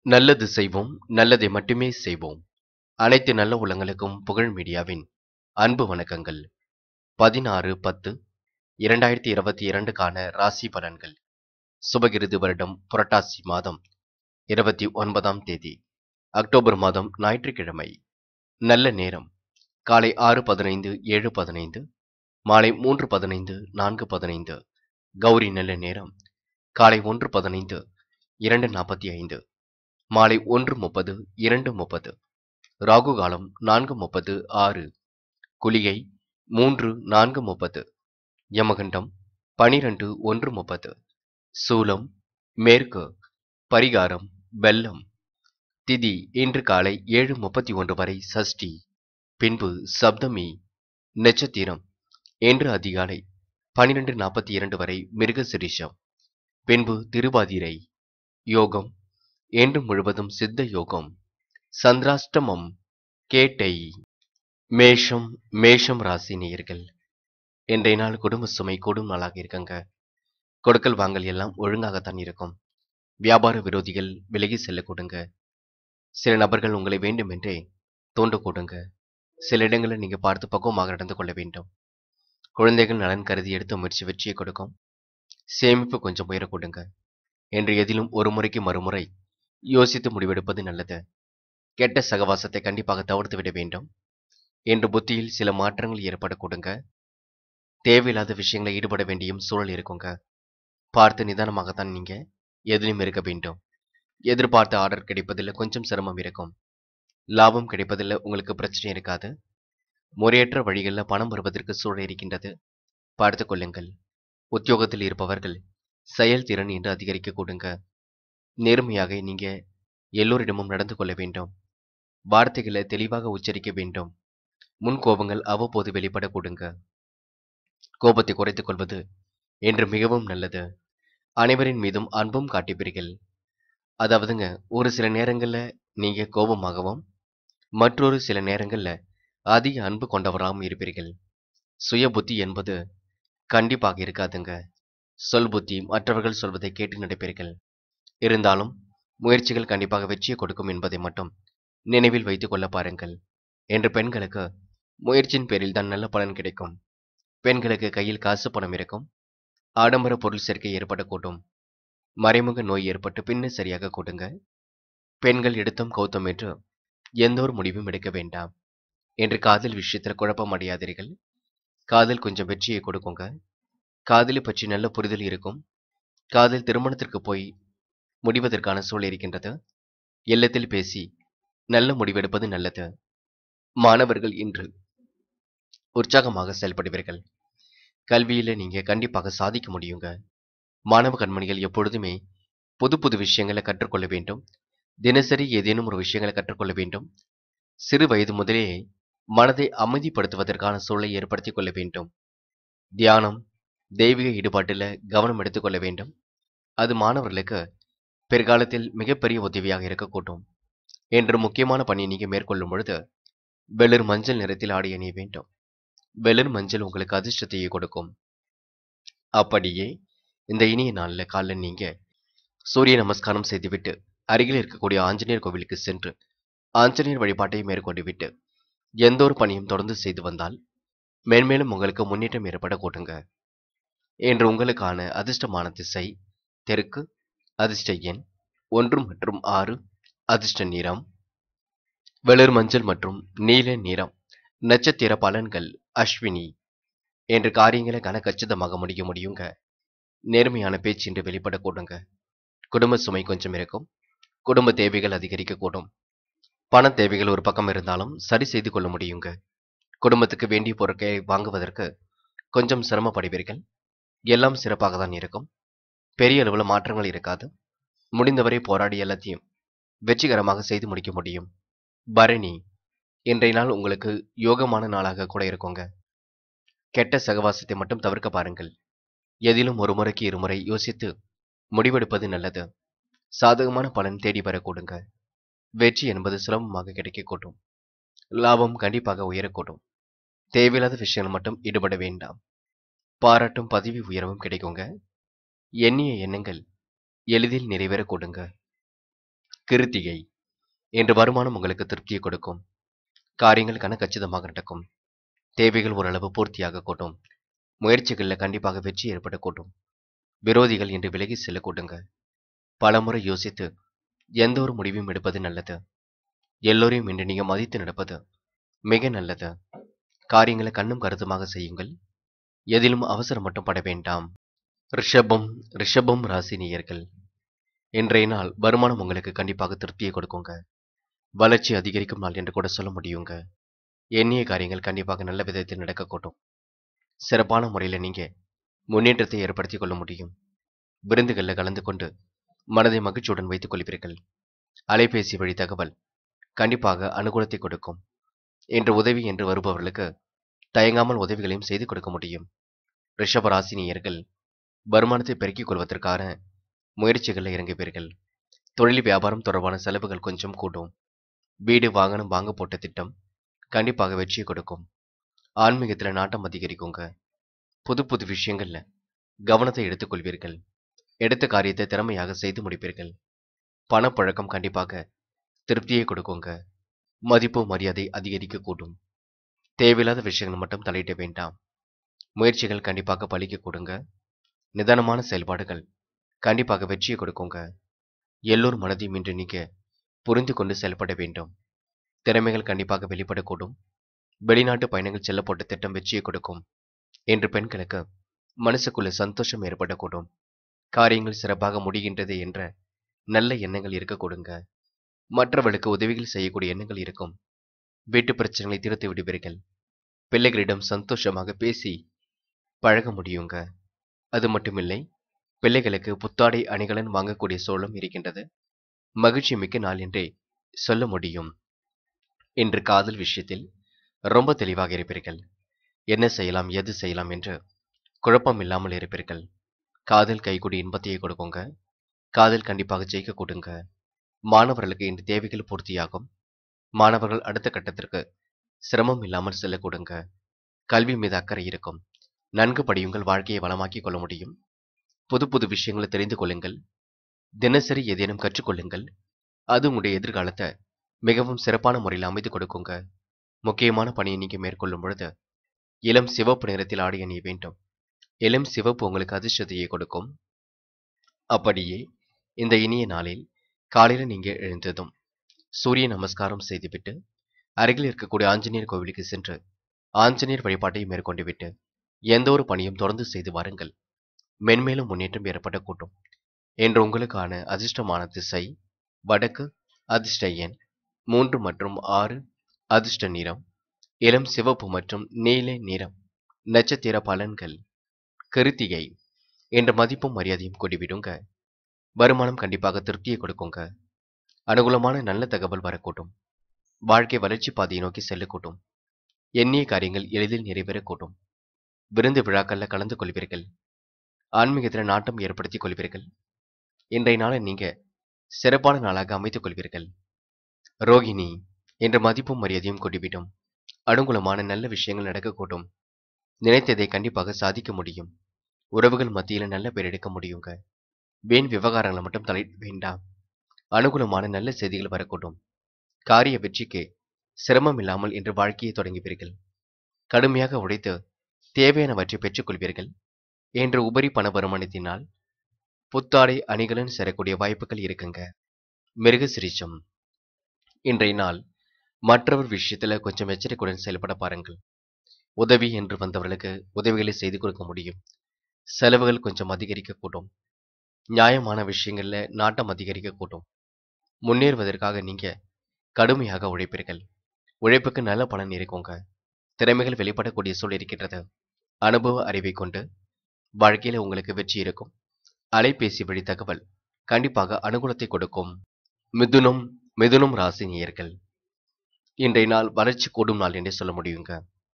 நல்லது செய்வோம் நல்லதை மட்டுமே செய்வோம் அனைத்து நல்ல உள்ளங்களுக்கும் புகழ் மீடியாவின் அன்பு வணக்கங்கள் பதினாறு பத்து இரண்டாயிரத்தி இருபத்தி இரண்டுக்கான ராசி பலன்கள் சுபகிருது வருடம் புரட்டாசி மாதம் இருபத்தி ஒன்பதாம் தேதி அக்டோபர் மாதம் ஞாயிற்றுக்கிழமை நல்ல நேரம் காலை ஆறு பதினைந்து ஏழு பதினைந்து மாலை மூன்று பதினைந்து நான்கு பதினைந்து கௌரி நல்ல நேரம் காலை ஒன்று பதினைந்து இரண்டு நாற்பத்தி ஐந்து மாலை ஒன்று முப்பது இரண்டு முப்பது ராகு காலம் நான்கு முப்பது ஆறு குளிகை மூன்று நான்கு முப்பது யமகண்டம் பனிரெண்டு ஒன்று முப்பது சூலம் மேற்கு பரிகாரம் வெள்ளம் திதி இன்று காலை ஏழு முப்பத்தி ஒன்று வரை சஷ்டி பின்பு சப்தமி நட்சத்திரம் இன்று அதிகாலை பனிரெண்டு நாற்பத்தி இரண்டு வரை மிருகசிரிஷம் பின்பு திருவாதிரை யோகம் என்று முழுவதும் சித்த யோகம் சந்திராஷ்டமம் கேட்டை மேஷம் மேஷம் ராசி நேயர்கள் இன்றைய நாள் குடும்ப சுமை கூடும் நாளாக இருக்கங்க கொடுக்கல் வாங்கல் எல்லாம் ஒழுங்காகத்தான் இருக்கும் வியாபார விரோதிகள் விலகி செல்ல கொடுங்க சில நபர்கள் உங்களை வேண்டுமென்றே தோண்ட கொடுங்க சில இடங்களில் நீங்க பார்த்து பக்குவமாக நடந்து கொள்ள வேண்டும் குழந்தைகள் நலன் கருதி எடுத்த முயற்சி வெற்றியை கொடுக்கும் சேமிப்பு கொஞ்சம் உயர கொடுங்க என்று எதிலும் ஒரு முறைக்கு மறுமுறை யோசித்து முடிவெடுப்பது நல்லது கெட்ட சகவாசத்தை கண்டிப்பாக தவிர்த்து விட வேண்டும் என்று புத்தியில் சில மாற்றங்கள் ஏற்பட கொடுங்க தேவையில்லாத விஷயங்களை ஈடுபட வேண்டியும் சூழல் இருக்குங்க பார்த்து நிதானமாகத்தான் நீங்க எதிலும் இருக்க வேண்டும் எதிர்பார்த்த ஆர்டர் கிடைப்பதில் கொஞ்சம் சிரமம் இருக்கும் லாபம் கிடைப்பதில் உங்களுக்கு பிரச்சனை இருக்காது முறையற்ற வழிகளில் பணம் வருவதற்கு சூழல் இருக்கின்றது பார்த்து கொள்ளுங்கள் உத்தியோகத்தில் இருப்பவர்கள் செயல்திறன் என்று அதிகரிக்க கொடுங்க நேர்மையாக நீங்க எல்லோரிடமும் நடந்து கொள்ள வேண்டும் வார்த்தைகளை தெளிவாக உச்சரிக்க வேண்டும் முன் கோபங்கள் அவ்வப்போது வெளிப்பட கொடுங்க கோபத்தை குறைத்துக் கொள்வது என்று மிகவும் நல்லது அனைவரின் மீதும் அன்பும் காட்டுவீர்கள் அதாவதுங்க ஒரு சில நேரங்கள்ல நீங்க கோபமாகவும் மற்றொரு சில நேரங்கள்ல அதிக அன்பு கொண்டவராகவும் இருப்பீர்கள் சுய புத்தி என்பது கண்டிப்பாக இருக்காதுங்க சொல் புத்தி மற்றவர்கள் சொல்வதை கேட்டு நடப்பீர்கள் இருந்தாலும் முயற்சிகள் கண்டிப்பாக வெற்றியை கொடுக்கும் என்பதை மட்டும் நினைவில் வைத்துக் கொள்ள பாருங்கள் என்று பெண்களுக்கு முயற்சியின் பேரில் தான் நல்ல பலன் கிடைக்கும் பெண்களுக்கு கையில் காசு பணம் இருக்கும் ஆடம்பர பொருள் சேர்க்கை ஏற்படக்கூடும் மறைமுக நோய் ஏற்பட்டு பின்னர் சரியாக கொடுங்க பெண்கள் எடுத்தும் கௌத்தம் என்று எந்த ஒரு முடிவும் எடுக்க வேண்டாம் என்று காதல் விஷயத்தில் குழப்பம் அடையாதீர்கள் காதல் கொஞ்சம் வெற்றியை கொடுக்குங்க காதலை பற்றி நல்ல புரிதல் இருக்கும் காதல் திருமணத்திற்கு போய் முடிவதற்கான சூழல் இருக்கின்றது இல்லத்தில் பேசி நல்ல முடிவெடுப்பது நல்லது மாணவர்கள் இன்று உற்சாகமாக செயல்படுவீர்கள் கல்வியில நீங்க கண்டிப்பாக சாதிக்க முடியுங்க மாணவ கண்மணிகள் எப்பொழுதுமே புது புது விஷயங்களை கற்றுக்கொள்ள வேண்டும் தினசரி ஏதேனும் ஒரு விஷயங்களை கற்றுக்கொள்ள வேண்டும் சிறு வயது முதலே மனதை அமைதிப்படுத்துவதற்கான சூழலை ஏற்படுத்திக் கொள்ள வேண்டும் தியானம் தெய்வீக ஈடுபாட்டில் கவனம் எடுத்துக்கொள்ள வேண்டும் அது மாணவர்களுக்கு பிற்காலத்தில் மிகப்பெரிய உதவியாக இருக்கக்கூடும் என்று முக்கியமான பணியை நீங்க மேற்கொள்ளும் பொழுது வெளிர் மஞ்சள் நிறத்தில் ஆடை அணிய வேண்டும் வெளிர் மஞ்சள் உங்களுக்கு அதிர்ஷ்டத்தையே கொடுக்கும் அப்படியே இந்த இனிய நாளில் காலைல நீங்க சூரிய நமஸ்காரம் செய்துவிட்டு அருகில் இருக்கக்கூடிய ஆஞ்சநேயர் கோவிலுக்கு சென்று ஆஞ்சநேயர் வழிபாட்டை மேற்கொண்டு விட்டு எந்த ஒரு பணியும் தொடர்ந்து செய்து வந்தால் மேன்மேலும் உங்களுக்கு முன்னேற்றம் ஏற்பட கூட்டுங்க என்று உங்களுக்கான அதிர்ஷ்டமான திசை தெற்கு அதிர்ஷ்ட எண் ஒன்று மற்றும் ஆறு அதிர்ஷ்ட நிறம் வெளிர் மஞ்சள் மற்றும் நீல நிறம் நட்சத்திர பலன்கள் அஸ்வினி என்று காரியங்களை கன கச்சிதமாக முடிக்க முடியுங்க நேர்மையான பேச்சு என்று வெளிப்பட கூடுங்க குடும்ப சுமை கொஞ்சம் இருக்கும் குடும்ப தேவைகள் அதிகரிக்க கூடும் பண தேவைகள் ஒரு பக்கம் இருந்தாலும் சரி செய்து கொள்ள முடியுங்க குடும்பத்துக்கு வேண்டிய பொருட்களை வாங்குவதற்கு கொஞ்சம் சிரமப்படுவீர்கள் எல்லாம் சிறப்பாக தான் இருக்கும் பெரிய அளவில் மாற்றங்கள் இருக்காது முடிந்தவரை போராடி எல்லாத்தையும் வெற்றிகரமாக செய்து முடிக்க முடியும் பரணி இன்றைய நாள் உங்களுக்கு யோகமான நாளாக கூட இருக்குங்க கெட்ட சகவாசத்தை மட்டும் தவிர்க்க பாருங்கள் எதிலும் ஒரு முறைக்கு இருமுறை யோசித்து முடிவெடுப்பது நல்லது சாதகமான பலன் தேடி வரக்கூடுங்க வெற்றி என்பது சுலபமாக கிடைக்கக்கூடும் லாபம் கண்டிப்பாக உயரக்கூடும் தேவையில்லாத விஷயங்கள் மட்டும் ஈடுபட வேண்டாம் பாராட்டும் பதவி உயர்வும் கிடைக்குங்க எண்ணிய எண்ணங்கள் எளிதில் நிறைவேற கொடுங்க கிருத்திகை இன்று வருமானம் உங்களுக்கு திருப்தியை கொடுக்கும் காரியங்கள் கன கச்சிதமாக நடக்கும் தேவைகள் ஓரளவு பூர்த்தியாக கூட்டும் முயற்சிகளில் கண்டிப்பாக வெற்றி ஏற்பட கூட்டும் விரோதிகள் இன்று விலகி செல்ல கூட்டுங்க பலமுறை யோசித்து எந்த ஒரு முடிவையும் எடுப்பது நல்லது எல்லோரையும் இன்று நீங்க மதித்து நடப்பது மிக நல்லது காரியங்களை கண்ணும் கருத்துமாக செய்யுங்கள் எதிலும் அவசரம் மட்டும் பட வேண்டாம் ரிஷபம் ரிஷபம் ராசி நேயர்கள் இன்றைய நாள் வருமானம் உங்களுக்கு கண்டிப்பாக திருப்தியை கொடுக்குங்க வளர்ச்சி அதிகரிக்கும் நாள் என்று கூட சொல்ல முடியுங்க எண்ணிய காரியங்கள் கண்டிப்பாக நல்ல விதத்தில் நடக்கக்கூடும் சிறப்பான முறையில் நீங்க முன்னேற்றத்தை ஏற்படுத்திக் கொள்ள முடியும் விருந்துகளில் கலந்து கொண்டு மனதை மகிழ்ச்சியுடன் வைத்துக் கொள்வீர்கள் அலைபேசி வழி தகவல் கண்டிப்பாக அனுகூலத்தை கொடுக்கும் என்று உதவி என்று வருபவர்களுக்கு தயங்காமல் உதவிகளையும் செய்து கொடுக்க முடியும் ரிஷபராசினியர்கள் வருமானத்தை பெருக்கிக் கொள்வதற்கான முயற்சிகளில் இறங்குவீர்கள் தொழில் வியாபாரம் தொடர்பான செலவுகள் கொஞ்சம் கூடும் வீடு வாகனம் வாங்க போட்ட திட்டம் கண்டிப்பாக வெற்றியை கொடுக்கும் ஆன்மீகத்தில் நாட்டம் அதிகரிக்குங்க புது புது விஷயங்கள்ல கவனத்தை எடுத்துக்கொள்வீர்கள் எடுத்த காரியத்தை திறமையாக செய்து முடிப்பீர்கள் பணப்பழக்கம் கண்டிப்பாக திருப்தியை கொடுக்குங்க மதிப்பு மரியாதை அதிகரிக்க கூடும் தேவையில்லாத விஷயங்கள் மட்டும் தலையிட வேண்டாம் முயற்சிகள் கண்டிப்பாக பலிக்க கொடுங்க நிதானமான செயல்பாடுகள் கண்டிப்பாக வெற்றியை கொடுக்குங்க எல்லோர் மனதையும் இன்று நீங்க புரிந்து கொண்டு செயல்பட வேண்டும் திறமைகள் கண்டிப்பாக வெளிப்படக்கூடும் வெளிநாட்டு பயணங்கள் செல்ல போட்ட திட்டம் வெற்றியை கொடுக்கும் என்று பெண்களுக்கு மனசுக்குள்ள சந்தோஷம் ஏற்படக்கூடும் காரியங்கள் சிறப்பாக முடிகின்றது என்ற நல்ல எண்ணங்கள் இருக்க கொடுங்க மற்றவர்களுக்கு உதவிகள் செய்யக்கூடிய எண்ணங்கள் இருக்கும் வீட்டு பிரச்சனைகளை தீர்த்து விடுவீர்கள் பிள்ளைகளிடம் சந்தோஷமாக பேசி பழக முடியுங்க அது மட்டுமில்லை பிள்ளைகளுக்கு புத்தாடை அணிகலன் வாங்கக்கூடிய சூழலும் இருக்கின்றது மகிழ்ச்சி மிக்க நாள் என்றே சொல்ல முடியும் இன்று காதல் விஷயத்தில் ரொம்ப தெளிவாக இருப்பீர்கள் என்ன செய்யலாம் எது செய்யலாம் என்று குழப்பம் இல்லாமல் இருப்பீர்கள் காதல் கைகூடி இன்பத்தையே கொடுக்குங்க காதல் கண்டிப்பாக ஜெயிக்க கொடுங்க மாணவர்களுக்கு இன்று தேவைகள் பூர்த்தியாகும் மாணவர்கள் அடுத்த கட்டத்திற்கு சிரமம் இல்லாமல் செல்ல கொடுங்க கல்வி மீது அக்கறை இருக்கும் நன்கு படியுங்கள் வாழ்க்கையை வளமாக்கிக் கொள்ள முடியும் புது புது விஷயங்களை தெரிந்து கொள்ளுங்கள் தினசரி ஏதேனும் கற்றுக்கொள்ளுங்கள் அது உங்களுடைய எதிர்காலத்தை மிகவும் சிறப்பான முறையில் அமைத்து கொடுக்குங்க முக்கியமான பணியை நீங்க மேற்கொள்ளும் பொழுது இளம் சிவப்பு நிறத்தில் ஆடை அணிய வேண்டும் இளம் சிவப்பு உங்களுக்கு அதிர்ஷ்டத்தையே கொடுக்கும் அப்படியே இந்த இனிய நாளில் காலையில் நீங்க எழுந்ததும் சூரிய நமஸ்காரம் செய்துவிட்டு அருகில் இருக்கக்கூடிய ஆஞ்சநேயர் கோவிலுக்கு சென்று ஆஞ்சநேயர் வழிபாட்டை மேற்கொண்டு விட்டு எந்த ஒரு பணியும் தொடர்ந்து செய்து வாருங்கள் மென்மேலும் முன்னேற்றம் ஏற்பட கூட்டும் என்று உங்களுக்கான அதிர்ஷ்டமான திசை வடக்கு அதிர்ஷ்ட எண் மூன்று மற்றும் ஆறு அதிர்ஷ்ட நிறம் இளம் சிவப்பு மற்றும் நீல நிறம் நட்சத்திர பலன்கள் கிருத்திகை என்ற மதிப்பும் மரியாதையும் கூடிவிடுங்க வருமானம் கண்டிப்பாக திருப்தியை கொடுக்குங்க அனுகூலமான நல்ல தகவல் வரக்கூடும் வாழ்க்கை வளர்ச்சி பாதையை நோக்கி செல்லக்கூடும் எண்ணிய காரியங்கள் எளிதில் நிறைவேறக்கூடும் விருந்து விழாக்கள்ல கலந்து கொள்வீர்கள் ஆன்மீகத்தில் நாட்டம் ஏற்படுத்திக் கொள்வீர்கள் இன்றைய நாளை நீங்க சிறப்பான நாளாக அமைத்துக் கொள்வீர்கள் ரோகிணி என்ற மதிப்பும் மரியாதையும் கொடிவிடும் அனுகூலமான நல்ல விஷயங்கள் நடக்கக்கூடும் நினைத்ததை கண்டிப்பாக சாதிக்க முடியும் உறவுகள் மத்தியில நல்ல பேர் எடுக்க முடியுங்க வீண் விவகாரங்களை மட்டும் தலை வேண்டாம் அனுகூலமான நல்ல செய்திகள் வரக்கூடும் காரிய வெற்றிக்கு சிரமம் இல்லாமல் இன்று வாழ்க்கையை தொடங்குவீர்கள் கடுமையாக உழைத்து தேவையானவற்றை பெற்றுக்கொள்வீர்கள் என்று உபரி பண வருமானத்தினால் புத்தாடை அணிகளும் சேரக்கூடிய வாய்ப்புகள் இருக்குங்க மிருகசிரிச்சம் இன்றைய நாள் மற்றவர் விஷயத்துல கொஞ்சம் எச்சரிக்கையுடன் செயல்பட பாருங்கள் உதவி என்று வந்தவர்களுக்கு உதவிகளை செய்து கொடுக்க முடியும் செலவுகள் கொஞ்சம் அதிகரிக்கக்கூடும் நியாயமான விஷயங்கள்ல நாட்டம் அதிகரிக்கக்கூடும் முன்னேறுவதற்காக நீங்க கடுமையாக உழைப்பீர்கள் உழைப்புக்கு நல்ல பலன் இருக்குங்க திறமைகள் வெளிப்படக்கூடிய சூழல் இருக்கின்றது அனுபவ அறிவை கொண்டு வாழ்க்கையில உங்களுக்கு வெற்றி இருக்கும் அலைபேசி வழி தகவல் கண்டிப்பாக அனுகூலத்தை கொடுக்கும் மிதுனம் மிதுனம் ராசி நேயர்கள் இன்றைய நாள் வளர்ச்சி கூடும் நாள் என்றே சொல்ல முடியுங்க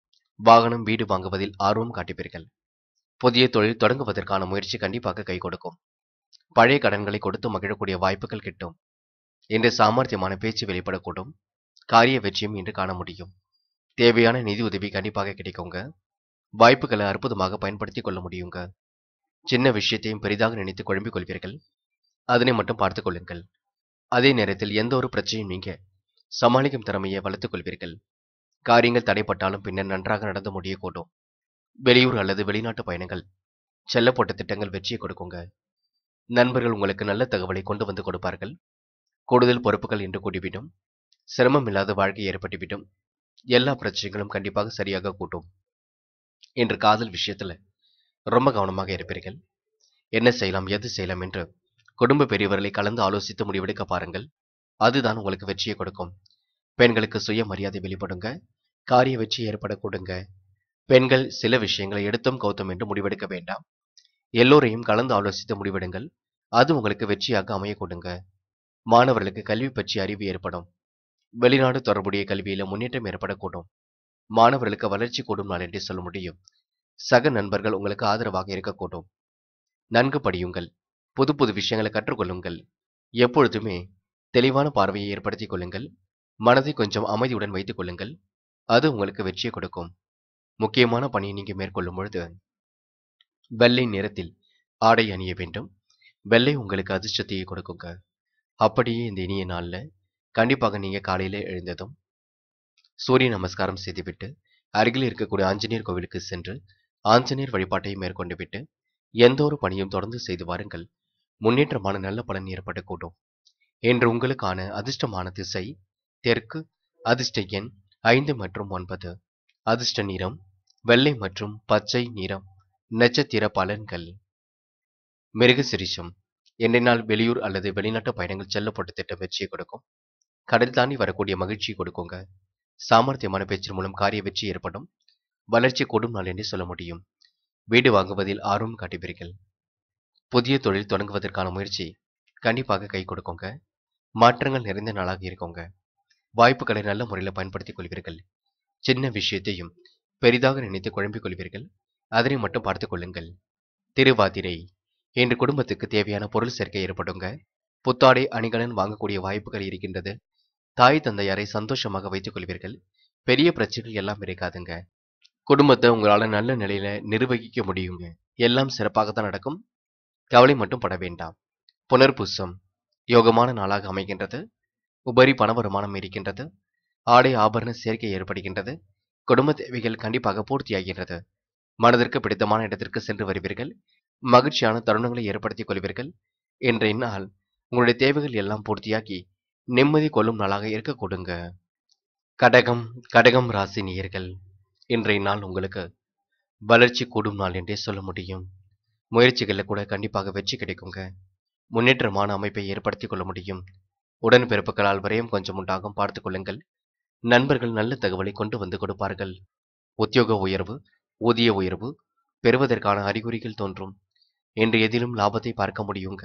வாகனம் வீடு வாங்குவதில் ஆர்வம் காட்டுவீர்கள் புதிய தொழில் தொடங்குவதற்கான முயற்சி கண்டிப்பாக கை கொடுக்கும் பழைய கடன்களை கொடுத்து மகிழக்கூடிய வாய்ப்புகள் கிட்டும் இன்று சாமர்த்தியமான பேச்சு வெளிப்படக்கூடும் காரிய வெற்றியும் இன்று காண முடியும் தேவையான நிதி உதவி கண்டிப்பாக கிடைக்குங்க வாய்ப்புகளை அற்புதமாக பயன்படுத்திக் கொள்ள முடியுங்க சின்ன விஷயத்தையும் பெரிதாக நினைத்து குழம்பிக் கொள்வீர்கள் அதனை மட்டும் பார்த்துக் கொள்ளுங்கள் அதே நேரத்தில் எந்த ஒரு பிரச்சனையும் நீங்க சமாளிக்கும் திறமையை வளர்த்துக் கொள்வீர்கள் காரியங்கள் தடைப்பட்டாலும் பின்னர் நன்றாக நடந்து முடியக்கூடும் வெளியூர் அல்லது வெளிநாட்டு பயணங்கள் செல்லப்பட்ட திட்டங்கள் வெற்றியை கொடுக்குங்க நண்பர்கள் உங்களுக்கு நல்ல தகவலை கொண்டு வந்து கொடுப்பார்கள் கூடுதல் பொறுப்புகள் என்று கூடிவிடும் சிரமம் இல்லாத வாழ்க்கை ஏற்பட்டுவிடும் எல்லா பிரச்சனைகளும் கண்டிப்பாக சரியாக கூட்டும் என்று காதல் விஷயத்துல ரொம்ப கவனமாக இருப்பீர்கள் என்ன செய்யலாம் எது செய்யலாம் என்று குடும்ப பெரியவர்களை கலந்து ஆலோசித்து முடிவெடுக்க பாருங்கள் அதுதான் உங்களுக்கு வெற்றியை கொடுக்கும் பெண்களுக்கு சுய மரியாதை வெளிப்படுங்க காரிய வெற்றி ஏற்பட கொடுங்க பெண்கள் சில விஷயங்களை எடுத்தும் கௌத்தம் என்று முடிவெடுக்க வேண்டாம் எல்லோரையும் கலந்து ஆலோசித்து முடிவெடுங்கள் அது உங்களுக்கு வெற்றியாக அமைய கொடுங்க மாணவர்களுக்கு கல்வி பற்றி அறிவு ஏற்படும் வெளிநாடு தொடர்புடைய கல்வியில முன்னேற்றம் ஏற்படக்கூடும் மாணவர்களுக்கு வளர்ச்சி கூடும் நாள் என்று சொல்ல முடியும் சக நண்பர்கள் உங்களுக்கு ஆதரவாக இருக்கக்கூடும் நன்கு படியுங்கள் புது புது விஷயங்களை கற்றுக்கொள்ளுங்கள் எப்பொழுதுமே தெளிவான பார்வையை ஏற்படுத்திக் கொள்ளுங்கள் மனதை கொஞ்சம் அமைதியுடன் வைத்துக் கொள்ளுங்கள் அது உங்களுக்கு வெற்றியை கொடுக்கும் முக்கியமான பணியை நீங்க மேற்கொள்ளும் பொழுது வெள்ளை நிறத்தில் ஆடை அணிய வேண்டும் வெள்ளை உங்களுக்கு அதிர்ஷ்டத்தையே கொடுக்குங்க அப்படியே இந்த இனிய நாள்ல கண்டிப்பாக நீங்க காலையில எழுந்ததும் சூரிய நமஸ்காரம் செய்துவிட்டு அருகில் இருக்கக்கூடிய ஆஞ்சநேயர் கோவிலுக்கு சென்று ஆஞ்சநேயர் வழிபாட்டை மேற்கொண்டு விட்டு எந்த ஒரு பணியும் தொடர்ந்து செய்து வாருங்கள் முன்னேற்றமான நல்ல பலன் ஏற்படக்கூடும் என்று உங்களுக்கான அதிர்ஷ்டமான திசை தெற்கு அதிர்ஷ்ட எண் ஐந்து மற்றும் ஒன்பது அதிர்ஷ்ட நிறம் வெள்ளை மற்றும் பச்சை நிறம் நட்சத்திர பலன்கள் மிருகசிரிஷம் இன்றைய நாள் வெளியூர் அல்லது வெளிநாட்டு பயணங்கள் செல்லப்பட்ட திட்டம் வெற்றியை கொடுக்கும் கடல் தாண்டி வரக்கூடிய மகிழ்ச்சியை கொடுக்குங்க சாமர்த்தியமான பேச்சின் மூலம் காரிய வெற்றி ஏற்படும் வளர்ச்சி கூடும் நாள் என்று சொல்ல முடியும் வீடு வாங்குவதில் ஆர்வம் காட்டுவீர்கள் புதிய தொழில் தொடங்குவதற்கான முயற்சி கண்டிப்பாக கை கொடுக்குங்க மாற்றங்கள் நிறைந்த நாளாக இருக்குங்க வாய்ப்புகளை நல்ல முறையில் பயன்படுத்திக் கொள்வீர்கள் சின்ன விஷயத்தையும் பெரிதாக நினைத்து குழம்பிக் கொள்வீர்கள் அதனை மட்டும் பார்த்துக் கொள்ளுங்கள் திருவாதிரை இன்று குடும்பத்துக்கு தேவையான பொருள் சேர்க்கை ஏற்படுங்க புத்தாடை அணிகலன் வாங்கக்கூடிய வாய்ப்புகள் இருக்கின்றது தாய் தந்தையாரை சந்தோஷமாக வைத்துக் கொள்வீர்கள் பெரிய பிரச்சனைகள் எல்லாம் இருக்காதுங்க குடும்பத்தை உங்களால நல்ல நிலையில நிர்வகிக்க முடியுங்க எல்லாம் சிறப்பாக தான் நடக்கும் கவலை மட்டும் பட வேண்டாம் புனர்பூசம் யோகமான நாளாக அமைகின்றது உபரி பண வருமானம் இருக்கின்றது ஆடை ஆபரண சேர்க்கை ஏற்படுகின்றது குடும்ப தேவைகள் கண்டிப்பாக பூர்த்தியாகின்றது மனதிற்கு பிடித்தமான இடத்திற்கு சென்று வருவீர்கள் மகிழ்ச்சியான தருணங்களை ஏற்படுத்திக் கொள்வீர்கள் இன்றைய நாள் உங்களுடைய தேவைகள் எல்லாம் பூர்த்தியாகி நிம்மதி கொள்ளும் நாளாக இருக்க கொடுங்க கடகம் கடகம் ராசி நேயர்கள் இன்றைய நாள் உங்களுக்கு வளர்ச்சி கூடும் நாள் என்றே சொல்ல முடியும் முயற்சிகளில் கூட கண்டிப்பாக வெற்றி கிடைக்குங்க முன்னேற்றமான அமைப்பை ஏற்படுத்திக் கொள்ள முடியும் உடன் பிறப்புகளால் வரையும் கொஞ்சம் உண்டாகும் பார்த்துக் கொள்ளுங்கள் நண்பர்கள் நல்ல தகவலை கொண்டு வந்து கொடுப்பார்கள் உத்தியோக உயர்வு ஊதிய உயர்வு பெறுவதற்கான அறிகுறிகள் தோன்றும் என்று எதிலும் லாபத்தை பார்க்க முடியுங்க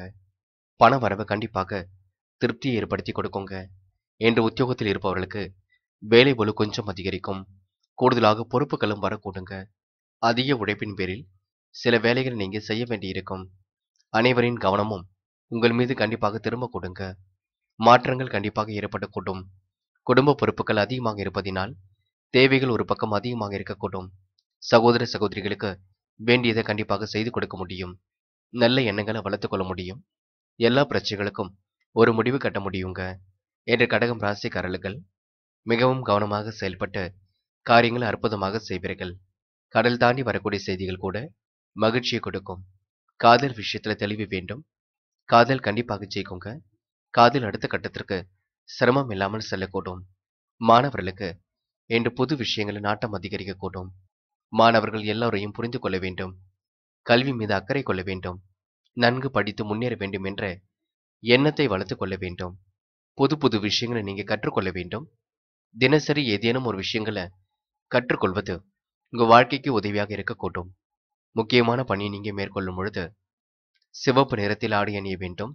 பண வரவு கண்டிப்பாக திருப்தியை ஏற்படுத்தி கொடுக்குங்க என்று உத்தியோகத்தில் இருப்பவர்களுக்கு வேலை பளு கொஞ்சம் அதிகரிக்கும் கூடுதலாக பொறுப்புகளும் வரக்கூடுங்க அதிக உழைப்பின் பேரில் சில வேலைகள் நீங்க செய்ய வேண்டியிருக்கும் அனைவரின் கவனமும் உங்கள் மீது கண்டிப்பாக திரும்ப கொடுங்க மாற்றங்கள் கண்டிப்பாக ஏற்படக்கூடும் குடும்ப பொறுப்புகள் அதிகமாக இருப்பதினால் தேவைகள் ஒரு பக்கம் அதிகமாக இருக்கக்கூடும் சகோதர சகோதரிகளுக்கு வேண்டியதை கண்டிப்பாக செய்து கொடுக்க முடியும் நல்ல எண்ணங்களை வளர்த்துக் கொள்ள முடியும் எல்லா பிரச்சனைகளுக்கும் ஒரு முடிவு கட்ட முடியுங்க என்று கடகம் ராசிக்காரர்கள் மிகவும் கவனமாக செயல்பட்டு காரியங்களை அற்புதமாக செய்வீர்கள் கடல் தாண்டி வரக்கூடிய செய்திகள் கூட மகிழ்ச்சியை கொடுக்கும் காதல் விஷயத்துல தெளிவு வேண்டும் காதல் கண்டிப்பாக ஜெயிக்குங்க காதல் அடுத்த கட்டத்திற்கு சிரமம் இல்லாமல் செல்லக்கூடும் மாணவர்களுக்கு இன்று புது விஷயங்களை நாட்டம் அதிகரிக்கக்கூடும் மாணவர்கள் எல்லோரையும் புரிந்து கொள்ள வேண்டும் கல்வி மீது அக்கறை கொள்ள வேண்டும் நன்கு படித்து முன்னேற வேண்டும் என்ற எண்ணத்தை வளர்த்துக் கொள்ள வேண்டும் புது புது விஷயங்களை நீங்க கற்றுக்கொள்ள வேண்டும் தினசரி ஏதேனும் ஒரு விஷயங்களை கற்றுக்கொள்வது உங்க வாழ்க்கைக்கு உதவியாக இருக்கக்கூடும் முக்கியமான பணியை நீங்க மேற்கொள்ளும் பொழுது சிவப்பு நிறத்தில் ஆடை அணிய வேண்டும்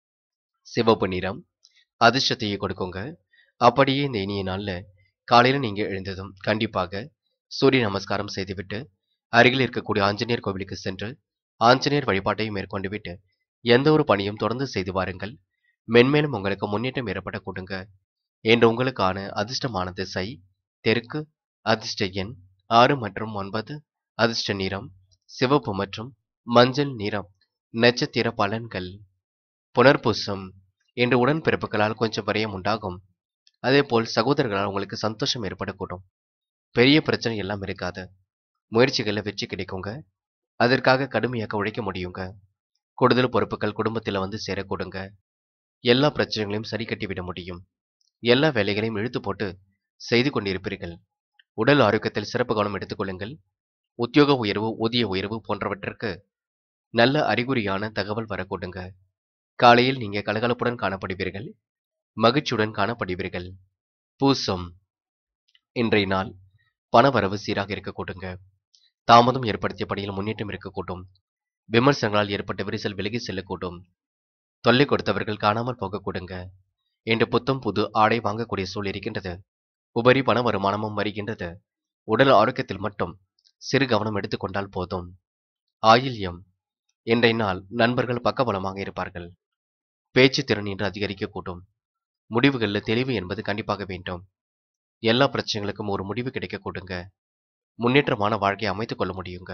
சிவப்பு நிறம் அதிர்ஷ்டத்தையே கொடுக்குங்க அப்படியே இந்த இனிய நாள்ல காலையில நீங்க எழுந்ததும் கண்டிப்பாக சூரிய நமஸ்காரம் செய்துவிட்டு அருகில் இருக்கக்கூடிய ஆஞ்சநேயர் கோவிலுக்கு சென்று ஆஞ்சநேயர் வழிபாட்டை மேற்கொண்டு விட்டு எந்த ஒரு பணியும் தொடர்ந்து செய்து வாருங்கள் மென்மேலும் உங்களுக்கு முன்னேற்றம் ஏற்பட கொடுங்க என்று உங்களுக்கான அதிர்ஷ்டமான திசை தெற்கு அதிர்ஷ்ட எண் ஆறு மற்றும் ஒன்பது அதிர்ஷ்ட நிறம் சிவப்பு மற்றும் மஞ்சள் நிறம் நட்சத்திர பலன்கள் புனர்பூசம் என்று உடன்பிறப்புகளால் கொஞ்சம் விரயம் உண்டாகும் அதேபோல் சகோதரர்களால் உங்களுக்கு சந்தோஷம் ஏற்படக்கூடும் பெரிய பிரச்சனை எல்லாம் இருக்காது முயற்சிகளில் வெற்றி கிடைக்குங்க அதற்காக கடுமையாக உழைக்க முடியுங்க கூடுதல் பொறுப்புகள் குடும்பத்தில் வந்து சேரக்கூடுங்க எல்லா பிரச்சனைகளையும் சரி கட்டிவிட முடியும் எல்லா வேலைகளையும் இழுத்து போட்டு செய்து கொண்டிருப்பீர்கள் உடல் ஆரோக்கியத்தில் சிறப்பு கவனம் எடுத்துக்கொள்ளுங்கள் உத்தியோக உயர்வு ஊதிய உயர்வு போன்றவற்றிற்கு நல்ல அறிகுறியான தகவல் வரக்கூடுங்க காலையில் நீங்க கலகலப்புடன் காணப்படுவீர்கள் மகிழ்ச்சியுடன் காணப்படுவீர்கள் பூசம் இன்றைய நாள் பணவரவு சீராக இருக்கக்கூடுங்க தாமதம் ஏற்படுத்திய பணியில் முன்னேற்றம் இருக்கக்கூடும் விமர்சனங்களால் ஏற்பட்ட விரிசல் விலகி செல்லக்கூடும் தொல்லை கொடுத்தவர்கள் காணாமல் போகக்கூடுங்க என்று புத்தம் புது ஆடை வாங்கக்கூடிய சூழல் இருக்கின்றது உபரி பண வருமானமும் வருகின்றது உடல் ஆரோக்கியத்தில் மட்டும் சிறு கவனம் எடுத்துக்கொண்டால் போதும் ஆயில்யம் இன்றைய நாள் நண்பர்கள் பக்கபலமாக இருப்பார்கள் பேச்சு திறன் இன்று அதிகரிக்கக்கூடும் முடிவுகளில் தெளிவு என்பது கண்டிப்பாக வேண்டும் எல்லா பிரச்சனைகளுக்கும் ஒரு முடிவு கிடைக்க கொடுங்க முன்னேற்றமான வாழ்க்கையை அமைத்துக் கொள்ள முடியுங்க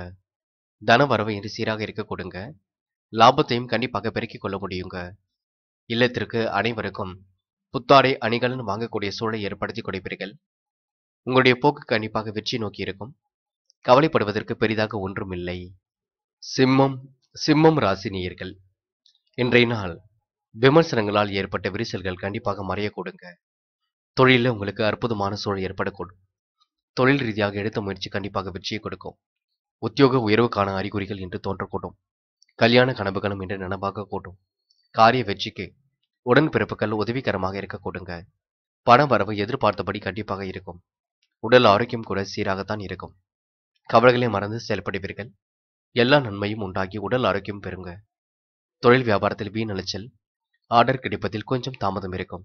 தன வரவு இன்று சீராக இருக்க கொடுங்க லாபத்தையும் கண்டிப்பாக பெருக்கிக் கொள்ள முடியுங்க இல்லத்திற்கு அனைவருக்கும் புத்தாடை அணிகலன் வாங்கக்கூடிய சூழலை ஏற்படுத்தி கொடுப்பீர்கள் உங்களுடைய போக்கு கண்டிப்பாக வெற்றி நோக்கி இருக்கும் கவலைப்படுவதற்கு பெரிதாக ஒன்றும் இல்லை சிம்மம் சிம்மம் ராசி நேயர்கள் இன்றைய நாள் விமர்சனங்களால் ஏற்பட்ட விரிசல்கள் கண்டிப்பாக மறைய கொடுங்க தொழிலில் உங்களுக்கு அற்புதமான சூழல் ஏற்படக்கூடும் தொழில் ரீதியாக எடுத்த முயற்சி கண்டிப்பாக வெற்றியை கொடுக்கும் உத்தியோக உயர்வுக்கான அறிகுறிகள் என்று தோன்றக்கூடும் கல்யாண கனவுகளும் இன்று நனவாக கூடும் காரிய வெற்றிக்கு உடன்பிறப்புகள் உதவிகரமாக இருக்க கொடுங்க பண வரவு எதிர்பார்த்தபடி கண்டிப்பாக இருக்கும் உடல் ஆரோக்கியம் கூட சீராகத்தான் இருக்கும் கவலைகளை மறந்து செயல்படுவீர்கள் எல்லா நன்மையும் உண்டாகி உடல் ஆரோக்கியம் பெறுங்க தொழில் வியாபாரத்தில் வீண் அலைச்சல் ஆர்டர் கிடைப்பதில் கொஞ்சம் தாமதம் இருக்கும்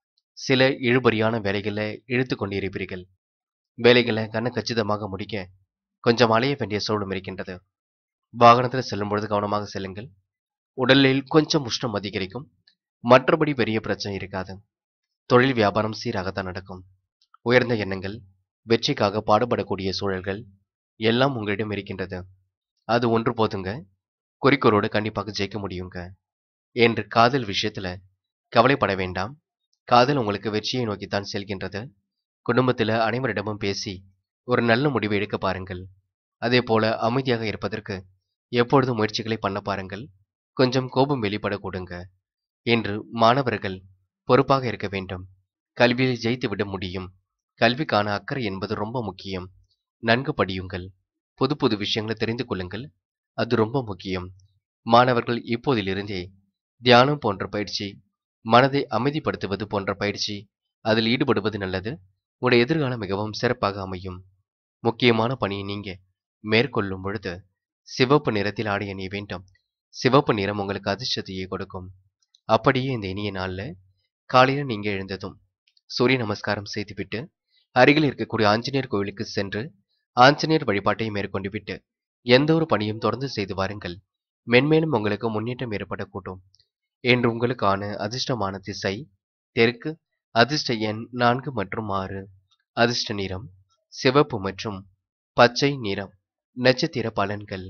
சில இழுபறியான வேலைகளை இழுத்து கொண்டிருப்பீர்கள் வேலைகளை கண்ண கச்சிதமாக முடிக்க கொஞ்சம் அலைய வேண்டிய சூழலும் இருக்கின்றது வாகனத்தில் செல்லும் பொழுது கவனமாக செல்லுங்கள் உடலில் கொஞ்சம் உஷ்ணம் அதிகரிக்கும் மற்றபடி பெரிய பிரச்சனை இருக்காது தொழில் வியாபாரம் சீராகத்தான் நடக்கும் உயர்ந்த எண்ணங்கள் வெற்றிக்காக பாடுபடக்கூடிய சூழல்கள் எல்லாம் உங்களிடம் இருக்கின்றது அது ஒன்று போதுங்க குறிக்கோளோடு கண்டிப்பாக ஜெயிக்க முடியுங்க என்று காதல் விஷயத்துல கவலைப்பட வேண்டாம் காதல் உங்களுக்கு வெற்றியை நோக்கித்தான் செல்கின்றது குடும்பத்தில் அனைவரிடமும் பேசி ஒரு நல்ல முடிவை எடுக்க பாருங்கள் அதே போல அமைதியாக இருப்பதற்கு எப்பொழுதும் முயற்சிகளை பண்ண பாருங்கள் கொஞ்சம் கோபம் வெளிப்பட கொடுங்க என்று மாணவர்கள் பொறுப்பாக இருக்க வேண்டும் கல்வியில் ஜெயித்து விட முடியும் கல்விக்கான அக்கறை என்பது ரொம்ப முக்கியம் நன்கு படியுங்கள் புது புது விஷயங்களை தெரிந்து கொள்ளுங்கள் அது ரொம்ப முக்கியம் மாணவர்கள் இப்போதிலிருந்தே தியானம் போன்ற பயிற்சி மனதை அமைதிப்படுத்துவது போன்ற பயிற்சி அதில் ஈடுபடுவது நல்லது உங்களுடைய எதிர்காலம் மிகவும் சிறப்பாக அமையும் முக்கியமான பணியை நீங்க மேற்கொள்ளும் பொழுது சிவப்பு நிறத்தில் ஆடை அணிய வேண்டும் சிவப்பு நிறம் உங்களுக்கு அதிர்ஷ்டத்தையே கொடுக்கும் அப்படியே இந்த இனிய நாள்ல காலையில நீங்க எழுந்ததும் சூரிய நமஸ்காரம் செய்துவிட்டு அருகில் இருக்கக்கூடிய ஆஞ்சநேயர் கோவிலுக்கு சென்று ஆஞ்சநேயர் வழிபாட்டை மேற்கொண்டு விட்டு எந்த ஒரு பணியும் தொடர்ந்து செய்து வாருங்கள் மென்மேலும் உங்களுக்கு முன்னேற்றம் ஏற்படக்கூடும் என்று உங்களுக்கான அதிர்ஷ்டமான திசை தெற்கு அதிர்ஷ்ட எண் நான்கு மற்றும் ஆறு அதிர்ஷ்ட நிறம் சிவப்பு மற்றும் பச்சை நிறம் நட்சத்திர பலன்கள்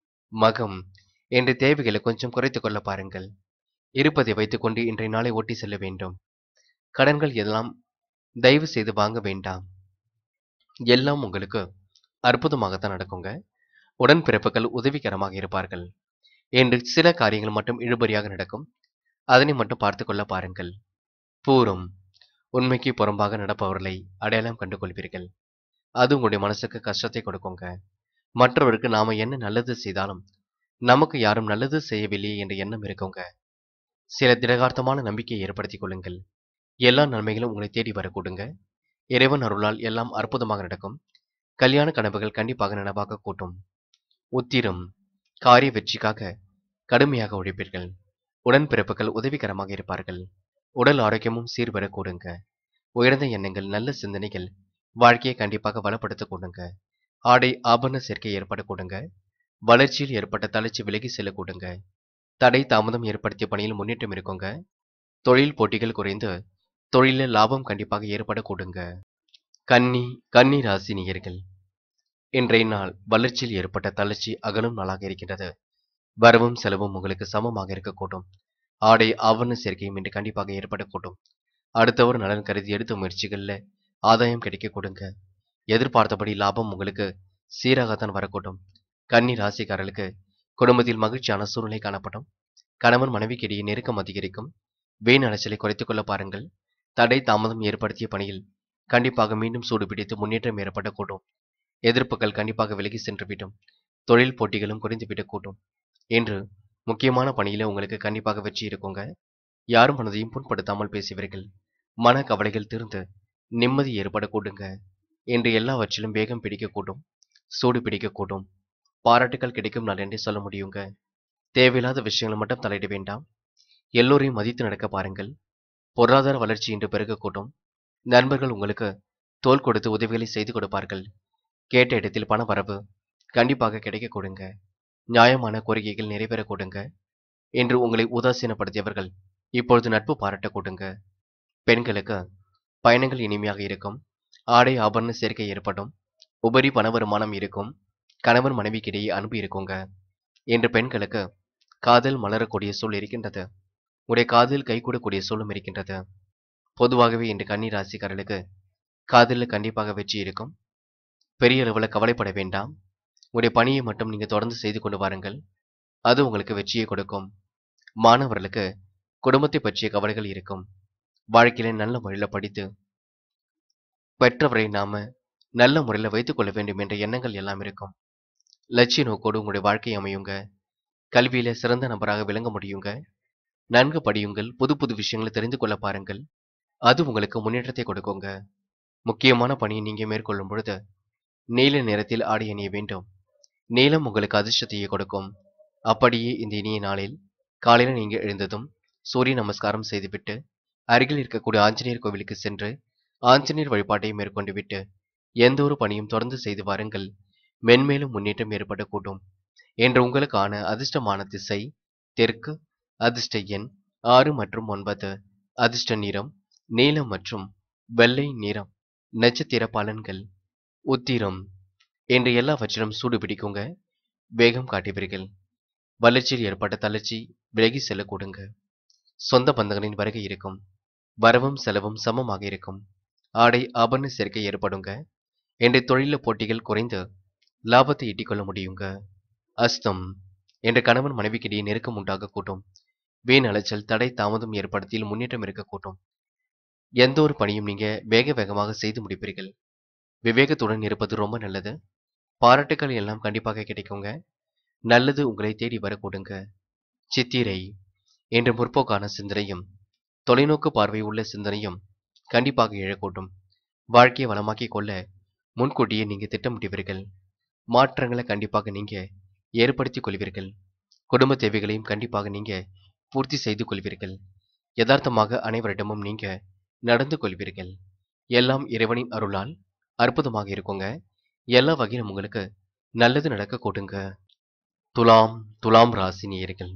மகம் என்ற தேவைகளை கொஞ்சம் குறைத்துக் கொள்ள பாருங்கள் இருப்பதை வைத்துக்கொண்டு இன்றைய நாளை ஓட்டி செல்ல வேண்டும் கடன்கள் எல்லாம் தயவு செய்து வாங்க வேண்டாம் எல்லாம் உங்களுக்கு அற்புதமாகத்தான் நடக்குங்க உடன்பிறப்புகள் உதவிகரமாக இருப்பார்கள் என்று சில காரியங்கள் மட்டும் இழுபறியாக நடக்கும் அதனை மட்டும் பார்த்து கொள்ள பாருங்கள் பூரம் உண்மைக்கு புறம்பாக நடப்பவர்களை அடையாளம் கண்டு கொள்வீர்கள் அது உங்களுடைய மனசுக்கு கஷ்டத்தை கொடுக்குங்க மற்றவருக்கு நாம என்ன நல்லது செய்தாலும் நமக்கு யாரும் நல்லது செய்யவில்லையே என்ற எண்ணம் இருக்குங்க சில திடகார்த்தமான நம்பிக்கையை ஏற்படுத்திக் கொள்ளுங்கள் எல்லா நன்மைகளும் உங்களை தேடி வரக்கூடுங்க இறைவன் அருளால் எல்லாம் அற்புதமாக நடக்கும் கல்யாண கனவுகள் கண்டிப்பாக நனவாக கூட்டும் உத்திரம் காரிய வெற்றிக்காக கடுமையாக உழைப்பீர்கள் உடன்பிறப்புகள் உதவிகரமாக இருப்பார்கள் உடல் ஆரோக்கியமும் சீர்பெற கூடுங்க உயர்ந்த எண்ணங்கள் நல்ல சிந்தனைகள் வாழ்க்கையை கண்டிப்பாக வளப்படுத்த கூடுங்க ஆடை ஆபரண சேர்க்கை ஏற்பட கூடுங்க வளர்ச்சியில் ஏற்பட்ட தளர்ச்சி விலகி செல்ல கூடுங்க தடை தாமதம் ஏற்படுத்திய பணியில் முன்னேற்றம் இருக்குங்க தொழில் போட்டிகள் குறைந்து தொழிலில் லாபம் கண்டிப்பாக ஏற்பட கூடுங்க கன்னி கன்னி ராசி நேயர்கள் இன்றைய நாள் வளர்ச்சியில் ஏற்பட்ட தளர்ச்சி அகலும் நாளாக இருக்கின்றது வரவும் செலவும் உங்களுக்கு சமமாக இருக்கக்கூடும் ஆடை ஆவண சேர்க்கையும் இன்று கண்டிப்பாக ஏற்படக்கூடும் அடுத்தவர் நலன் கருதி எடுத்த முயற்சிகள்ல ஆதாயம் கிடைக்க கொடுங்க எதிர்பார்த்தபடி லாபம் உங்களுக்கு சீராகத்தான் வரக்கூடும் கன்னி ராசிக்காரர்களுக்கு குடும்பத்தில் மகிழ்ச்சியான சூழ்நிலை காணப்படும் கணவன் மனைவிக்கிடையே நெருக்கம் அதிகரிக்கும் வீண் அலைச்சலை குறைத்துக் கொள்ள பாருங்கள் தடை தாமதம் ஏற்படுத்திய பணியில் கண்டிப்பாக மீண்டும் சூடு பிடித்து முன்னேற்றம் ஏற்படக்கூடும் எதிர்ப்புகள் கண்டிப்பாக விலகி சென்றுவிடும் தொழில் போட்டிகளும் குறைந்துவிடக்கூடும் என்று முக்கியமான பணியில உங்களுக்கு கண்டிப்பாக வெற்றி இருக்குங்க யாரும் மனதையும் புண்படுத்தாமல் பேசுவீர்கள் மன கவலைகள் தீர்ந்து நிம்மதி ஏற்படக்கூடுங்க என்று எல்லாவற்றிலும் வேகம் பிடிக்கக்கூடும் சூடு பிடிக்கக்கூடும் பாராட்டுகள் கிடைக்கும் நாள் என்றே சொல்ல முடியுங்க தேவையில்லாத விஷயங்களை மட்டும் தலையிட வேண்டாம் எல்லோரையும் மதித்து நடக்க பாருங்கள் பொருளாதார வளர்ச்சி இன்று பெருகக்கூடும் நண்பர்கள் உங்களுக்கு தோல் கொடுத்து உதவிகளை செய்து கொடுப்பார்கள் கேட்ட இடத்தில் பண வரவு கண்டிப்பாக கிடைக்க கொடுங்க நியாயமான கோரிக்கைகள் நிறைவேற கொடுங்க என்று உங்களை உதாசீனப்படுத்தியவர்கள் இப்பொழுது நட்பு பாராட்ட கொடுங்க பெண்களுக்கு பயணங்கள் இனிமையாக இருக்கும் ஆடை ஆபரண சேர்க்கை ஏற்படும் உபரி பண வருமானம் இருக்கும் கணவன் மனைவிக்கிடையே அன்பு இருக்குங்க என்று பெண்களுக்கு காதல் மலரக்கூடிய சூழ் இருக்கின்றது உடைய காதல் கைகூடக்கூடிய சூழும் இருக்கின்றது பொதுவாகவே இன்று கன்னி ராசிக்காரர்களுக்கு காதலில் கண்டிப்பாக வெற்றி இருக்கும் பெரிய அளவில் கவலைப்பட வேண்டாம் உடைய பணியை மட்டும் நீங்கள் தொடர்ந்து செய்து கொண்டு வாருங்கள் அது உங்களுக்கு வெற்றியை கொடுக்கும் மாணவர்களுக்கு குடும்பத்தை பற்றிய கவலைகள் இருக்கும் வாழ்க்கையில நல்ல முறையில் படித்து பெற்றவரை நாம நல்ல முறையில் வைத்துக் கொள்ள வேண்டும் என்ற எண்ணங்கள் எல்லாம் இருக்கும் லட்சிய நோக்கோடு உங்களுடைய வாழ்க்கை அமையுங்க கல்வியில சிறந்த நபராக விளங்க முடியுங்க நன்கு படியுங்கள் புது புது விஷயங்களை தெரிந்து கொள்ள பாருங்கள் அது உங்களுக்கு முன்னேற்றத்தை கொடுக்குங்க முக்கியமான பணியை நீங்க மேற்கொள்ளும் பொழுது நீல நிறத்தில் ஆடை அணிய வேண்டும் நீலம் உங்களுக்கு அதிர்ஷ்டத்தையே கொடுக்கும் அப்படியே இந்த இனிய நாளில் காலையில நீங்க எழுந்ததும் சூரிய நமஸ்காரம் செய்துவிட்டு அருகில் இருக்கக்கூடிய ஆஞ்சநேயர் கோவிலுக்கு சென்று ஆஞ்சநேயர் வழிபாட்டை மேற்கொண்டு விட்டு எந்த ஒரு பணியும் தொடர்ந்து செய்து வாருங்கள் மென்மேலும் முன்னேற்றம் ஏற்படக்கூடும் என்று உங்களுக்கான அதிர்ஷ்டமான திசை தெற்கு அதிர்ஷ்ட எண் ஆறு மற்றும் ஒன்பது அதிர்ஷ்ட நிறம் நீலம் மற்றும் வெள்ளை நிறம் நட்சத்திர பலன்கள் உத்திரம் என்று எல்லாவற்றிலும் சூடு பிடிக்குங்க வேகம் காட்டுவீர்கள் வளர்ச்சியில் ஏற்பட்ட தளர்ச்சி விலகி செல்ல கொடுங்க சொந்த பந்தங்களின் வருகை இருக்கும் வரவும் செலவும் சமமாக இருக்கும் ஆடை ஆபரண சேர்க்கை ஏற்படுங்க என்ற தொழில போட்டிகள் குறைந்து லாபத்தை ஈட்டிக்கொள்ள முடியுங்க அஸ்தம் என்ற கணவன் மனைவிக்கிடையே நெருக்கம் உண்டாக கூட்டும் வீண் அலைச்சல் தடை தாமதம் ஏற்படுத்தியில் முன்னேற்றம் இருக்கக்கூடும் எந்த ஒரு பணியும் நீங்க வேக வேகமாக செய்து முடிப்பீர்கள் விவேகத்துடன் இருப்பது ரொம்ப நல்லது பாராட்டுக்கள் எல்லாம் கண்டிப்பாக கிடைக்குங்க நல்லது உங்களை தேடி வரக்கூடுங்க சித்திரை என்ற முற்போக்கான சிந்தனையும் தொலைநோக்கு பார்வை உள்ள சிந்தனையும் கண்டிப்பாக எழக்கூடும் வாழ்க்கையை வளமாக்கிக் கொள்ள முன்கூட்டியே நீங்க திட்டமிடுவீர்கள் மாற்றங்களை கண்டிப்பாக நீங்க ஏற்படுத்திக் கொள்வீர்கள் குடும்ப தேவைகளையும் கண்டிப்பாக நீங்க பூர்த்தி செய்து கொள்வீர்கள் யதார்த்தமாக அனைவரிடமும் நீங்க நடந்து கொள்வீர்கள் எல்லாம் இறைவனின் அருளால் அற்புதமாக இருக்குங்க எல்லா வகையிலும் உங்களுக்கு நல்லது நடக்க கொடுங்க துலாம் துலாம் ராசி நேயர்கள்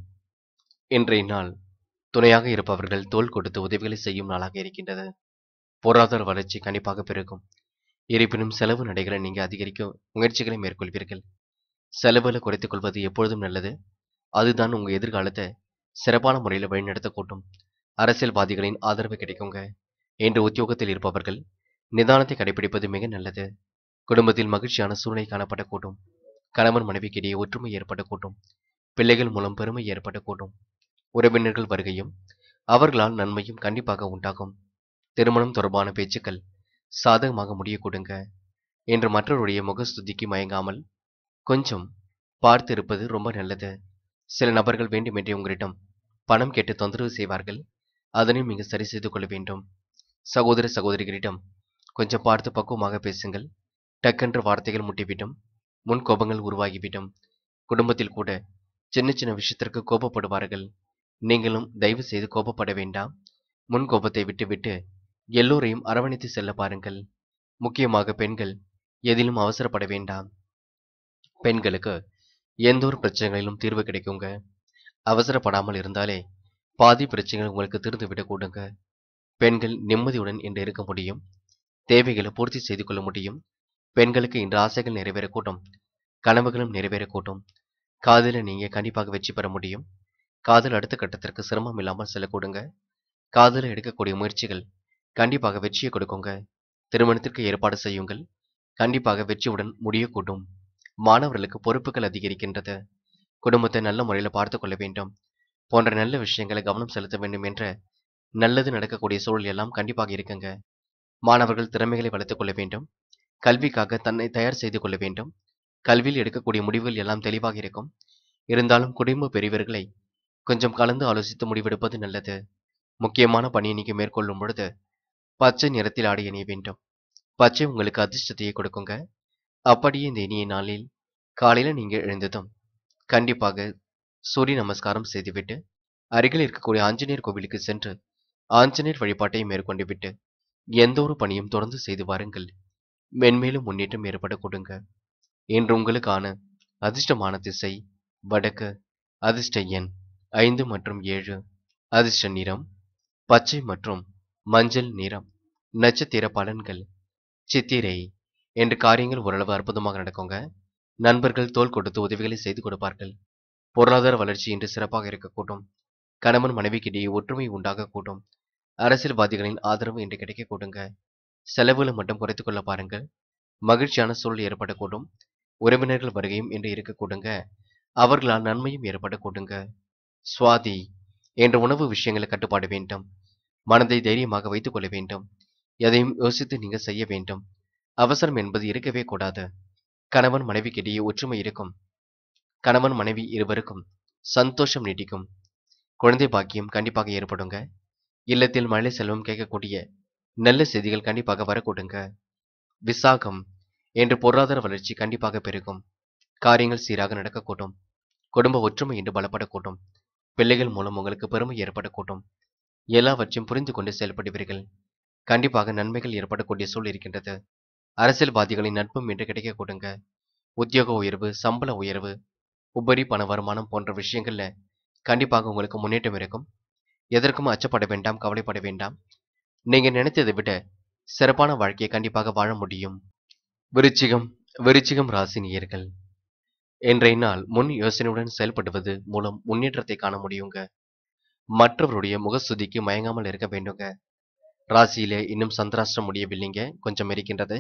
இன்றைய நாள் துணையாக இருப்பவர்கள் தோள் கொடுத்து உதவிகளை செய்யும் நாளாக இருக்கின்றது பொருளாதார வளர்ச்சி கண்டிப்பாக பெருகும் இருப்பினும் செலவு நடைகளை நீங்க அதிகரிக்க முயற்சிகளை மேற்கொள்வீர்கள் செலவுகளை குறைத்துக் கொள்வது எப்பொழுதும் நல்லது அதுதான் உங்க எதிர்காலத்தை சிறப்பான முறையில் வழிநடத்தக்கூடும் அரசியல்வாதிகளின் ஆதரவு கிடைக்குங்க என்று உத்தியோகத்தில் இருப்பவர்கள் நிதானத்தை கடைபிடிப்பது மிக நல்லது குடும்பத்தில் மகிழ்ச்சியான சூழ்நிலை காணப்படக்கூடும் கணவன் மனைவிக்கிடையே ஒற்றுமை ஏற்படக்கூடும் பிள்ளைகள் மூலம் பெருமை ஏற்படக்கூடும் உறவினர்கள் வருகையும் அவர்களால் நன்மையும் கண்டிப்பாக உண்டாகும் திருமணம் தொடர்பான பேச்சுக்கள் சாதகமாக முடிய கொடுங்க என்று மற்றவருடைய முகஸ்துதிக்கு மயங்காமல் கொஞ்சம் பார்த்து இருப்பது ரொம்ப நல்லது சில நபர்கள் வேண்டுமென்றே உங்களிடம் பணம் கேட்டு தொந்தரவு செய்வார்கள் அதனையும் நீங்கள் சரி செய்து கொள்ள வேண்டும் சகோதர சகோதரிகளிடம் கொஞ்சம் பார்த்து பக்குவமாக பேசுங்கள் டக்கென்று வார்த்தைகள் முட்டிவிடும் முன் கோபங்கள் உருவாகிவிடும் குடும்பத்தில் கூட சின்ன சின்ன விஷயத்திற்கு கோபப்படுவார்கள் நீங்களும் தயவு செய்து கோபப்பட வேண்டாம் முன் கோபத்தை விட்டுவிட்டு எல்லோரையும் அரவணைத்து செல்ல பாருங்கள் முக்கியமாக பெண்கள் எதிலும் அவசரப்பட வேண்டாம் பெண்களுக்கு எந்த ஒரு பிரச்சனைகளிலும் தீர்வு கிடைக்குங்க அவசரப்படாமல் இருந்தாலே பாதி பிரச்சனைகள் உங்களுக்கு தீர்ந்து விடக் கொடுங்க பெண்கள் நிம்மதியுடன் என்று இருக்க முடியும் தேவைகளை பூர்த்தி செய்து கொள்ள முடியும் பெண்களுக்கு இன்று ஆசைகள் நிறைவேறக்கூடும் கனவுகளும் நிறைவேறக்கூடும் காதலில் நீங்க கண்டிப்பாக வெற்றி பெற முடியும் காதல் அடுத்த கட்டத்திற்கு சிரமம் இல்லாமல் செல்லக்கூடுங்க காதல எடுக்கக்கூடிய முயற்சிகள் கண்டிப்பாக வெற்றியை கொடுக்குங்க திருமணத்திற்கு ஏற்பாடு செய்யுங்கள் கண்டிப்பாக வெற்றியுடன் முடியக்கூடும் மாணவர்களுக்கு பொறுப்புகள் அதிகரிக்கின்றது குடும்பத்தை நல்ல முறையில் பார்த்து கொள்ள வேண்டும் போன்ற நல்ல விஷயங்களை கவனம் செலுத்த வேண்டும் என்ற நல்லது நடக்கக்கூடிய சூழல் எல்லாம் கண்டிப்பாக இருக்குங்க மாணவர்கள் திறமைகளை வளர்த்துக் கொள்ள வேண்டும் கல்விக்காக தன்னை தயார் செய்து கொள்ள வேண்டும் கல்வியில் எடுக்கக்கூடிய முடிவுகள் எல்லாம் தெளிவாக இருக்கும் இருந்தாலும் குடும்ப பெரியவர்களை கொஞ்சம் கலந்து ஆலோசித்து முடிவெடுப்பது நல்லது முக்கியமான பணியை நீங்க மேற்கொள்ளும் பொழுது பச்சை நிறத்தில் ஆடை அணிய வேண்டும் பச்சை உங்களுக்கு அதிர்ஷ்டத்தையே கொடுக்குங்க அப்படியே இந்த இனிய நாளில் காலையில நீங்க எழுந்ததும் கண்டிப்பாக சூரிய நமஸ்காரம் செய்துவிட்டு அருகில் இருக்கக்கூடிய ஆஞ்சநேயர் கோவிலுக்கு சென்று ஆஞ்சநேயர் வழிபாட்டை மேற்கொண்டு விட்டு எந்த ஒரு பணியும் தொடர்ந்து செய்து வாருங்கள் மென்மேலும் முன்னேற்றம் ஏற்பட கொடுங்க இன்று உங்களுக்கான அதிர்ஷ்டமான திசை வடக்கு அதிர்ஷ்ட எண் ஐந்து மற்றும் ஏழு அதிர்ஷ்ட நிறம் பச்சை மற்றும் மஞ்சள் நிறம் நட்சத்திர பலன்கள் சித்திரை என்ற காரியங்கள் ஓரளவு அற்புதமாக நடக்குங்க நண்பர்கள் தோல் கொடுத்து உதவிகளை செய்து கொடுப்பார்கள் பொருளாதார வளர்ச்சி இன்று சிறப்பாக இருக்கக்கூடும் கணவன் மனைவிக்கிடையே ஒற்றுமை உண்டாகக்கூடும் அரசியல்வாதிகளின் ஆதரவு இன்று கிடைக்க கூடுங்க செலவுகளை மட்டும் குறைத்துக் கொள்ள பாருங்கள் மகிழ்ச்சியான சூழல் ஏற்படக்கூடும் உறவினர்கள் வருகையும் இன்று இருக்கக்கூடுங்க அவர்களால் நன்மையும் ஏற்படக்கூடுங்க சுவாதி என்ற உணவு விஷயங்களை கட்டுப்பாடு வேண்டும் மனதை தைரியமாக வைத்துக் கொள்ள வேண்டும் எதையும் யோசித்து நீங்க செய்ய வேண்டும் அவசரம் என்பது இருக்கவே கூடாது கணவன் மனைவிக்கிடையே ஒற்றுமை இருக்கும் கணவன் மனைவி இருவருக்கும் சந்தோஷம் நீடிக்கும் குழந்தை பாக்கியம் கண்டிப்பாக ஏற்படுங்க இல்லத்தில் மழை செல்வம் கேட்கக்கூடிய நல்ல செய்திகள் கண்டிப்பாக வரக்கூடுங்க விசாகம் என்று பொருளாதார வளர்ச்சி கண்டிப்பாக பெருகும் காரியங்கள் சீராக நடக்கக்கூடும் குடும்ப ஒற்றுமை என்று பலப்படக்கூடும் பிள்ளைகள் மூலம் உங்களுக்கு பெருமை ஏற்படக்கூடும் எல்லாவற்றையும் புரிந்து கொண்டு செயல்படுவீர்கள் கண்டிப்பாக நன்மைகள் ஏற்படக்கூடிய சூழல் இருக்கின்றது அரசியல்வாதிகளின் நட்பும் இன்று கிடைக்க கொடுங்க உத்தியோக உயர்வு சம்பள உயர்வு உபரி பண வருமானம் போன்ற விஷயங்கள்ல கண்டிப்பாக உங்களுக்கு முன்னேற்றம் இருக்கும் எதற்கும் அச்சப்பட வேண்டாம் கவலைப்பட வேண்டாம் நீங்க நினைத்ததை விட சிறப்பான வாழ்க்கையை கண்டிப்பாக வாழ முடியும் விருச்சிகம் விருச்சிகம் ராசி நேயர்கள் இன்றைய நாள் முன் யோசனையுடன் செயல்படுவது மூலம் முன்னேற்றத்தை காண முடியுங்க மற்றவருடைய முகஸ்துதிக்கு மயங்காமல் இருக்க வேண்டுங்க ராசியிலே இன்னும் சந்திராஷ்டிரம் முடியவில்லைங்க கொஞ்சம் இருக்கின்றது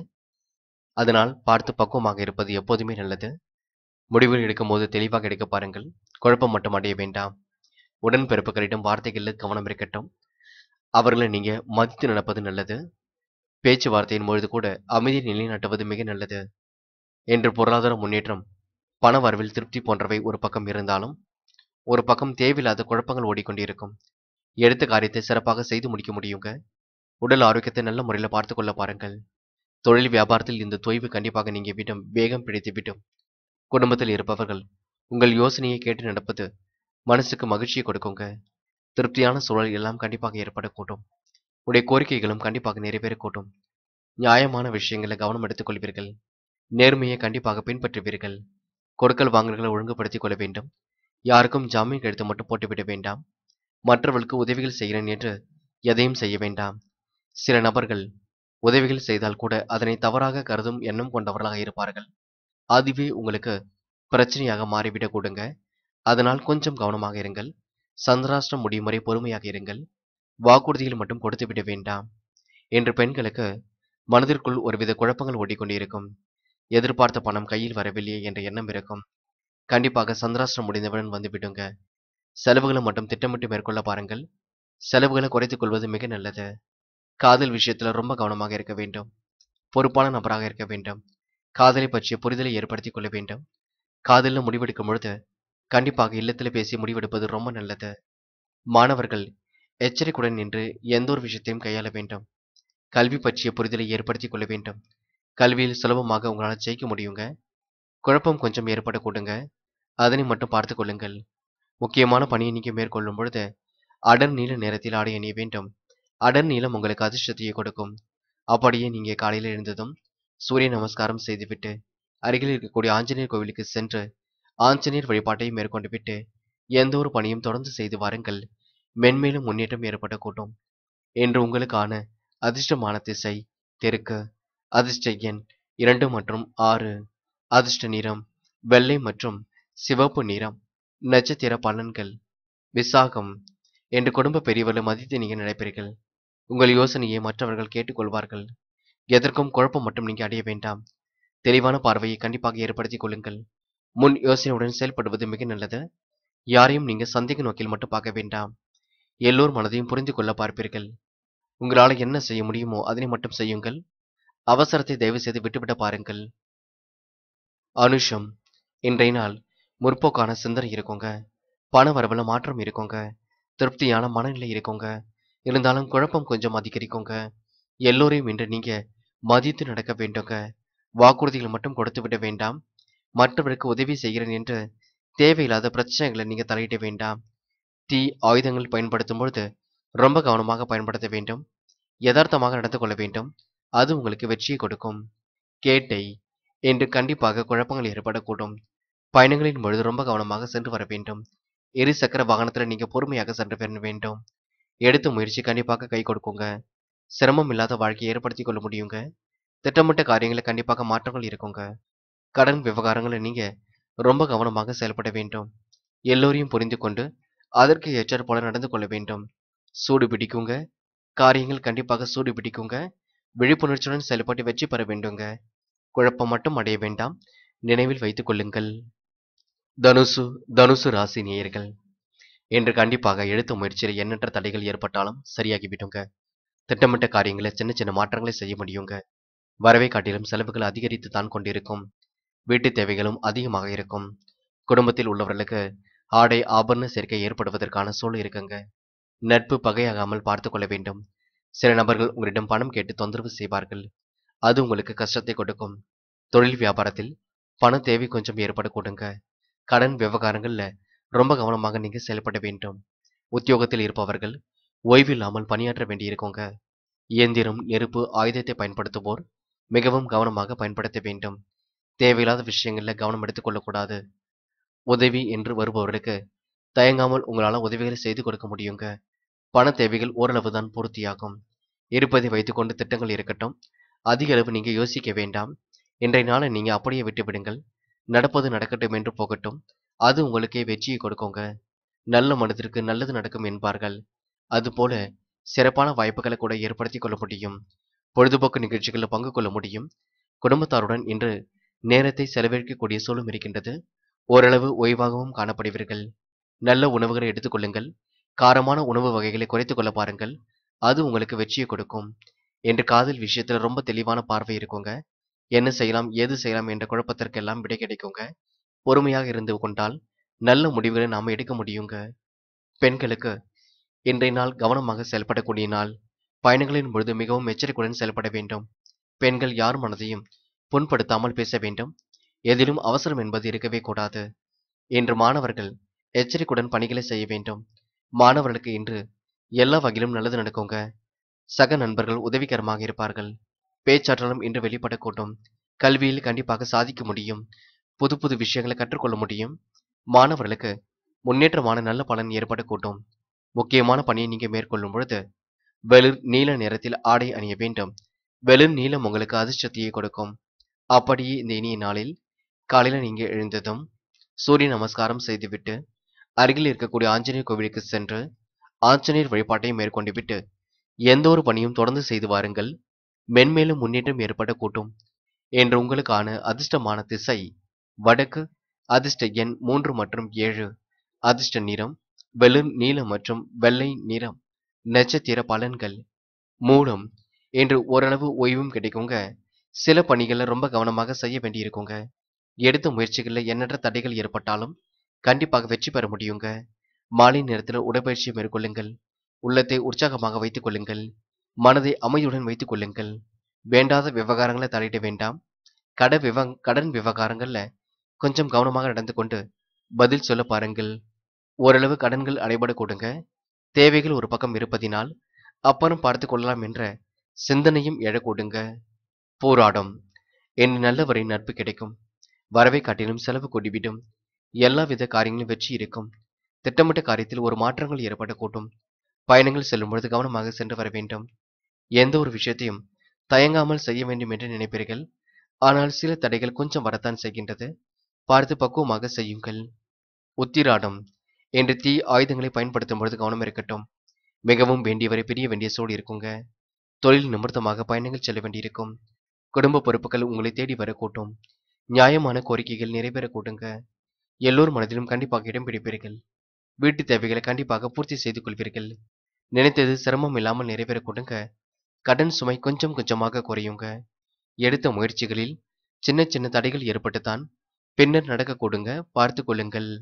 அதனால் பார்த்து பக்குவமாக இருப்பது எப்போதுமே நல்லது முடிவுகள் எடுக்கும்போது தெளிவாக எடுக்க பாருங்கள் குழப்பம் மட்டும் அடைய வேண்டாம் உடன்பிறப்புகளிடம் வார்த்தைகளில் கவனம் இருக்கட்டும் அவர்களை நீங்க மதித்து நடப்பது நல்லது பேச்சுவார்த்தையின் பொழுது கூட அமைதியை நிலைநாட்டுவது மிக நல்லது என்று பொருளாதார முன்னேற்றம் பண வரவில் திருப்தி போன்றவை ஒரு பக்கம் இருந்தாலும் ஒரு பக்கம் தேவையில்லாத குழப்பங்கள் ஓடிக்கொண்டிருக்கும் எடுத்த காரியத்தை சிறப்பாக செய்து முடிக்க முடியுங்க உடல் ஆரோக்கியத்தை நல்ல முறையில் பார்த்து கொள்ள பாருங்கள் தொழில் வியாபாரத்தில் இந்த தொய்வு கண்டிப்பாக நீங்க விடும் வேகம் பிடித்து விடும் குடும்பத்தில் இருப்பவர்கள் உங்கள் யோசனையை கேட்டு நடப்பது மனசுக்கு மகிழ்ச்சியை கொடுக்குங்க திருப்தியான சூழல் எல்லாம் கண்டிப்பாக ஏற்படக்கூடும் உடைய கோரிக்கைகளும் கண்டிப்பாக நிறைவேறக்கூடும் நியாயமான விஷயங்களை கவனம் எடுத்துக் கொள்வீர்கள் நேர்மையை கண்டிப்பாக பின்பற்றுவீர்கள் கொடுக்கல் வாங்கல்களை ஒழுங்குபடுத்திக் கொள்ள வேண்டும் யாருக்கும் ஜாமீன் கழுத்து மட்டும் போட்டுவிட வேண்டாம் மற்றவர்களுக்கு உதவிகள் செய்கிறேன் என்று எதையும் செய்ய வேண்டாம் சில நபர்கள் உதவிகள் செய்தால் கூட அதனை தவறாக கருதும் எண்ணம் கொண்டவர்களாக இருப்பார்கள் அதுவே உங்களுக்கு பிரச்சனையாக மாறிவிடக் கூடுங்க அதனால் கொஞ்சம் கவனமாக இருங்கள் சந்திராஷ்டிரம் முடியும் வரை பொறுமையாக இருங்கள் வாக்குறுதிகள் மட்டும் கொடுத்து விட வேண்டாம் என்று பெண்களுக்கு மனதிற்குள் ஒருவித குழப்பங்கள் ஓடிக்கொண்டிருக்கும் எதிர்பார்த்த பணம் கையில் வரவில்லையே என்ற எண்ணம் இருக்கும் கண்டிப்பாக சந்திராஷ்டிரம் முடிந்தவுடன் வந்து விடுங்க செலவுகளை மட்டும் திட்டமிட்டு மேற்கொள்ள பாருங்கள் செலவுகளை குறைத்துக் கொள்வது மிக நல்லது காதல் விஷயத்துல ரொம்ப கவனமாக இருக்க வேண்டும் பொறுப்பான நபராக இருக்க வேண்டும் காதலை பற்றிய புரிதலை ஏற்படுத்திக் கொள்ள வேண்டும் காதலில் முடிவெடுக்கும் பொழுது கண்டிப்பாக இல்லத்தில் பேசி முடிவெடுப்பது ரொம்ப நல்லது மாணவர்கள் எச்சரிக்கையுடன் நின்று எந்த ஒரு விஷயத்தையும் கையாள வேண்டும் கல்வி பற்றிய புரிதலை ஏற்படுத்திக் கொள்ள வேண்டும் கல்வியில் சுலபமாக உங்களால் ஜெயிக்க முடியுங்க குழப்பம் கொஞ்சம் ஏற்படக்கூடுங்க அதனை மட்டும் பார்த்து கொள்ளுங்கள் முக்கியமான பணியை நீங்க மேற்கொள்ளும் பொழுது அடர் நீல நேரத்தில் ஆடை அணிய வேண்டும் அடர் நீளம் உங்களுக்கு அதிர்ஷ்டத்தையே கொடுக்கும் அப்படியே நீங்க காலையில் எழுந்ததும் சூரிய நமஸ்காரம் செய்துவிட்டு அருகில் இருக்கக்கூடிய ஆஞ்சநேயர் கோவிலுக்கு சென்று ஆஞ்சநேயர் வழிபாட்டை மேற்கொண்டு விட்டு எந்த ஒரு பணியும் தொடர்ந்து செய்து வாருங்கள் மென்மேலும் முன்னேற்றம் ஏற்படக்கூடும் என்று உங்களுக்கான அதிர்ஷ்டமான திசை தெற்கு அதிர்ஷ்ட எண் இரண்டு மற்றும் ஆறு அதிர்ஷ்ட நிறம் வெள்ளை மற்றும் சிவப்பு நிறம் நட்சத்திர பலன்கள் விசாகம் என்று குடும்ப பெரியவர்களை மதித்து நீங்க நினைப்பீர்கள் உங்கள் யோசனையை மற்றவர்கள் கேட்டுக்கொள்வார்கள் எதற்கும் குழப்பம் மட்டும் நீங்க அடைய வேண்டாம் தெளிவான பார்வையை கண்டிப்பாக ஏற்படுத்திக் கொள்ளுங்கள் முன் யோசனையுடன் செயல்படுவது மிக நல்லது யாரையும் நீங்க சந்தேக நோக்கில் மட்டும் பார்க்க வேண்டாம் எல்லோர் மனதையும் புரிந்து கொள்ள பார்ப்பீர்கள் உங்களால் என்ன செய்ய முடியுமோ அதனை மட்டும் செய்யுங்கள் அவசரத்தை தயவு செய்து விட்டுவிட பாருங்கள் அனுஷம் இன்றைய நாள் முற்போக்கான சிந்தனை இருக்குங்க பண வரவுல மாற்றம் இருக்குங்க திருப்தியான மனநிலை இருக்குங்க இருந்தாலும் குழப்பம் கொஞ்சம் அதிகரிக்குங்க எல்லோரையும் இன்று நீங்க மதித்து நடக்க வேண்டுங்க வாக்குறுதிகள் மட்டும் கொடுத்து விட வேண்டாம் மற்றவருக்கு உதவி செய்கிறேன் என்று தேவையில்லாத பிரச்சனைகளை நீங்க தலையிட வேண்டாம் தீ ஆயுதங்கள் பயன்படுத்தும் பொழுது ரொம்ப கவனமாக பயன்படுத்த வேண்டும் யதார்த்தமாக நடந்து கொள்ள வேண்டும் அது உங்களுக்கு வெற்றியை கொடுக்கும் கேட்டை என்று கண்டிப்பாக குழப்பங்கள் ஏற்படக்கூடும் பயணங்களின் பொழுது ரொம்ப கவனமாக சென்று வர வேண்டும் இரு சக்கர வாகனத்துல நீங்க பொறுமையாக சென்று வர வேண்டும் எடுத்த முயற்சி கண்டிப்பாக கை கொடுக்குங்க சிரமம் இல்லாத வாழ்க்கையை ஏற்படுத்திக் கொள்ள முடியுங்க திட்டமிட்ட காரியங்களை கண்டிப்பாக மாற்றங்கள் இருக்குங்க கடன் விவகாரங்களை நீங்க ரொம்ப கவனமாக செயல்பட வேண்டும் எல்லோரையும் புரிந்து கொண்டு அதற்கு ஏற்றாற் போல நடந்து கொள்ள வேண்டும் சூடு பிடிக்குங்க காரியங்கள் கண்டிப்பாக சூடு பிடிக்குங்க விழிப்புணர்ச்சியுடன் செயல்பட்டு வெற்றி பெற வேண்டுங்க குழப்பம் மட்டும் அடைய வேண்டாம் நினைவில் வைத்துக் கொள்ளுங்கள் தனுசு தனுசு ராசி நேயர்கள் என்று கண்டிப்பாக எழுத்து முயற்சியில் எண்ணற்ற தடைகள் ஏற்பட்டாலும் சரியாகிவிடுங்க திட்டமிட்ட காரியங்களை சின்ன சின்ன மாற்றங்களை செய்ய முடியுங்க வரவை காட்டிலும் செலவுகள் அதிகரித்து தான் கொண்டிருக்கும் வீட்டு தேவைகளும் அதிகமாக இருக்கும் குடும்பத்தில் உள்ளவர்களுக்கு ஆடை ஆபரண சேர்க்கை ஏற்படுவதற்கான சூழல் இருக்குங்க நட்பு பகையாகாமல் பார்த்து கொள்ள வேண்டும் சில நபர்கள் உங்களிடம் பணம் கேட்டு தொந்தரவு செய்வார்கள் அது உங்களுக்கு கஷ்டத்தை கொடுக்கும் தொழில் வியாபாரத்தில் பண தேவை கொஞ்சம் ஏற்படக்கூடுங்க கடன் விவகாரங்கள்ல ரொம்ப கவனமாக நீங்க செயல்பட வேண்டும் உத்தியோகத்தில் இருப்பவர்கள் ஓய்வில்லாமல் பணியாற்ற வேண்டியிருக்குங்க இயந்திரம் நெருப்பு ஆயுதத்தை பயன்படுத்துவோர் மிகவும் கவனமாக பயன்படுத்த வேண்டும் தேவையில்லாத விஷயங்கள்ல கவனம் எடுத்துக் கொள்ளக்கூடாது உதவி என்று வருபவர்களுக்கு தயங்காமல் உங்களால் உதவிகளை செய்து கொடுக்க முடியுங்க பண தேவைகள் ஓரளவு தான் பூர்த்தியாகும் இருப்பதை வைத்துக்கொண்டு திட்டங்கள் இருக்கட்டும் அதிக அளவு நீங்க யோசிக்க வேண்டாம் இன்றைய நாளை நீங்க அப்படியே விட்டு விடுங்கள் நடப்பது நடக்கட்டும் என்று போகட்டும் அது உங்களுக்கே வெற்றியை கொடுக்குங்க நல்ல மனதிற்கு நல்லது நடக்கும் என்பார்கள் அதுபோல சிறப்பான வாய்ப்புகளை கூட ஏற்படுத்தி கொள்ள முடியும் பொழுதுபோக்கு நிகழ்ச்சிகளில் பங்கு கொள்ள முடியும் குடும்பத்தாருடன் இன்று நேரத்தை செலவழிக்கக்கூடிய சூழலும் இருக்கின்றது ஓரளவு ஓய்வாகவும் காணப்படுவீர்கள் நல்ல உணவுகளை எடுத்துக்கொள்ளுங்கள் காரமான உணவு வகைகளை குறைத்துக் கொள்ள பாருங்கள் அது உங்களுக்கு வெற்றியை கொடுக்கும் என்று காதல் விஷயத்துல ரொம்ப தெளிவான பார்வை இருக்குங்க என்ன செய்யலாம் ஏது செய்யலாம் என்ற குழப்பத்திற்கெல்லாம் விடை கிடைக்குங்க பொறுமையாக இருந்து கொண்டால் நல்ல முடிவுகளை நாம எடுக்க முடியுங்க பெண்களுக்கு இன்றைய நாள் கவனமாக செயல்படக்கூடிய நாள் பயணங்களின் பொழுது மிகவும் எச்சரிக்கையுடன் செயல்பட வேண்டும் பெண்கள் யார் மனதையும் புண்படுத்தாமல் பேச வேண்டும் எதிலும் அவசரம் என்பது இருக்கவே கூடாது இன்று மாணவர்கள் எச்சரிக்கையுடன் பணிகளை செய்ய வேண்டும் மாணவர்களுக்கு இன்று எல்லா வகையிலும் நல்லது நடக்குங்க சக நண்பர்கள் உதவிகரமாக இருப்பார்கள் பேச்சாற்றலும் இன்று வெளிப்படக்கூடும் கல்வியில் கண்டிப்பாக சாதிக்க முடியும் புது புது விஷயங்களை கற்றுக்கொள்ள முடியும் மாணவர்களுக்கு முன்னேற்றமான நல்ல பலன் ஏற்படக்கூடும் முக்கியமான பணியை நீங்க மேற்கொள்ளும் பொழுது வெளிர் நீல நிறத்தில் ஆடை அணிய வேண்டும் வெளிர் நீலம் உங்களுக்கு அதிர்ஷ்டத்தையே கொடுக்கும் அப்படியே இந்த இனிய நாளில் காலையில நீங்க எழுந்ததும் சூரிய நமஸ்காரம் செய்துவிட்டு அருகில் இருக்கக்கூடிய ஆஞ்சநேயர் கோவிலுக்கு சென்று ஆஞ்சநேயர் வழிபாட்டை மேற்கொண்டு விட்டு எந்த ஒரு பணியும் தொடர்ந்து செய்து வாருங்கள் மென்மேலும் முன்னேற்றம் ஏற்பட கூட்டும் என்று உங்களுக்கான அதிர்ஷ்டமான திசை வடக்கு அதிர்ஷ்ட எண் மூன்று மற்றும் ஏழு அதிர்ஷ்ட நிறம் வெளிர் நீலம் மற்றும் வெள்ளை நிறம் நட்சத்திர பலன்கள் மூலம் என்று ஓரளவு ஓய்வும் கிடைக்குங்க சில பணிகளை ரொம்ப கவனமாக செய்ய வேண்டியிருக்குங்க எடுத்த முயற்சிகளில் எண்ணற்ற தடைகள் ஏற்பட்டாலும் கண்டிப்பாக வெற்றி பெற முடியுங்க மாலை நேரத்தில் உடற்பயிற்சி மேற்கொள்ளுங்கள் உள்ளத்தை உற்சாகமாக வைத்துக் கொள்ளுங்கள் மனதை அமைதியுடன் வைத்துக் கொள்ளுங்கள் வேண்டாத விவகாரங்களை தலையிட வேண்டாம் கட விவ கடன் விவகாரங்கள்ல கொஞ்சம் கவனமாக நடந்து கொண்டு பதில் சொல்ல பாருங்கள் ஓரளவு கடன்கள் அடைபட கொடுங்க தேவைகள் ஒரு பக்கம் இருப்பதினால் அப்புறம் பார்த்து கொள்ளலாம் என்ற சிந்தனையும் எழக்கூடுங்க போராடும் என் நல்லவரை நட்பு கிடைக்கும் வரவை காட்டிலும் செலவு கூடிவிடும் எல்லாவித காரியங்களும் வெற்றி இருக்கும் திட்டமிட்ட காரியத்தில் ஒரு மாற்றங்கள் ஏற்படக்கூடும் பயணங்கள் செல்லும் பொழுது கவனமாக சென்று வர வேண்டும் எந்த ஒரு விஷயத்தையும் தயங்காமல் செய்ய வேண்டும் என்று நினைப்பீர்கள் ஆனால் சில தடைகள் கொஞ்சம் வரத்தான் செய்கின்றது பார்த்து பக்குவமாக செய்யுங்கள் உத்திராடம் என்று தீ ஆயுதங்களை பயன்படுத்தும் பொழுது கவனம் இருக்கட்டும் மிகவும் வேண்டியவரை பிரிய வேண்டிய சூழல் இருக்குங்க தொழில் நிமித்தமாக பயணங்கள் செல்ல வேண்டியிருக்கும் குடும்ப பொறுப்புகள் உங்களை தேடி வரக்கூட்டும் நியாயமான கோரிக்கைகள் நிறைவேற கூட்டுங்க எல்லோர் மனதிலும் கண்டிப்பாக இடம் பிடிப்பீர்கள் வீட்டு தேவைகளை கண்டிப்பாக பூர்த்தி செய்து கொள்வீர்கள் நினைத்தது சிரமம் இல்லாமல் நிறைவேற கூட்டுங்க கடன் சுமை கொஞ்சம் கொஞ்சமாக குறையுங்க எடுத்த முயற்சிகளில் சின்ன சின்ன தடைகள் ஏற்பட்டுத்தான் பின்னர் நடக்க கூடுங்க பார்த்து கொள்ளுங்கள்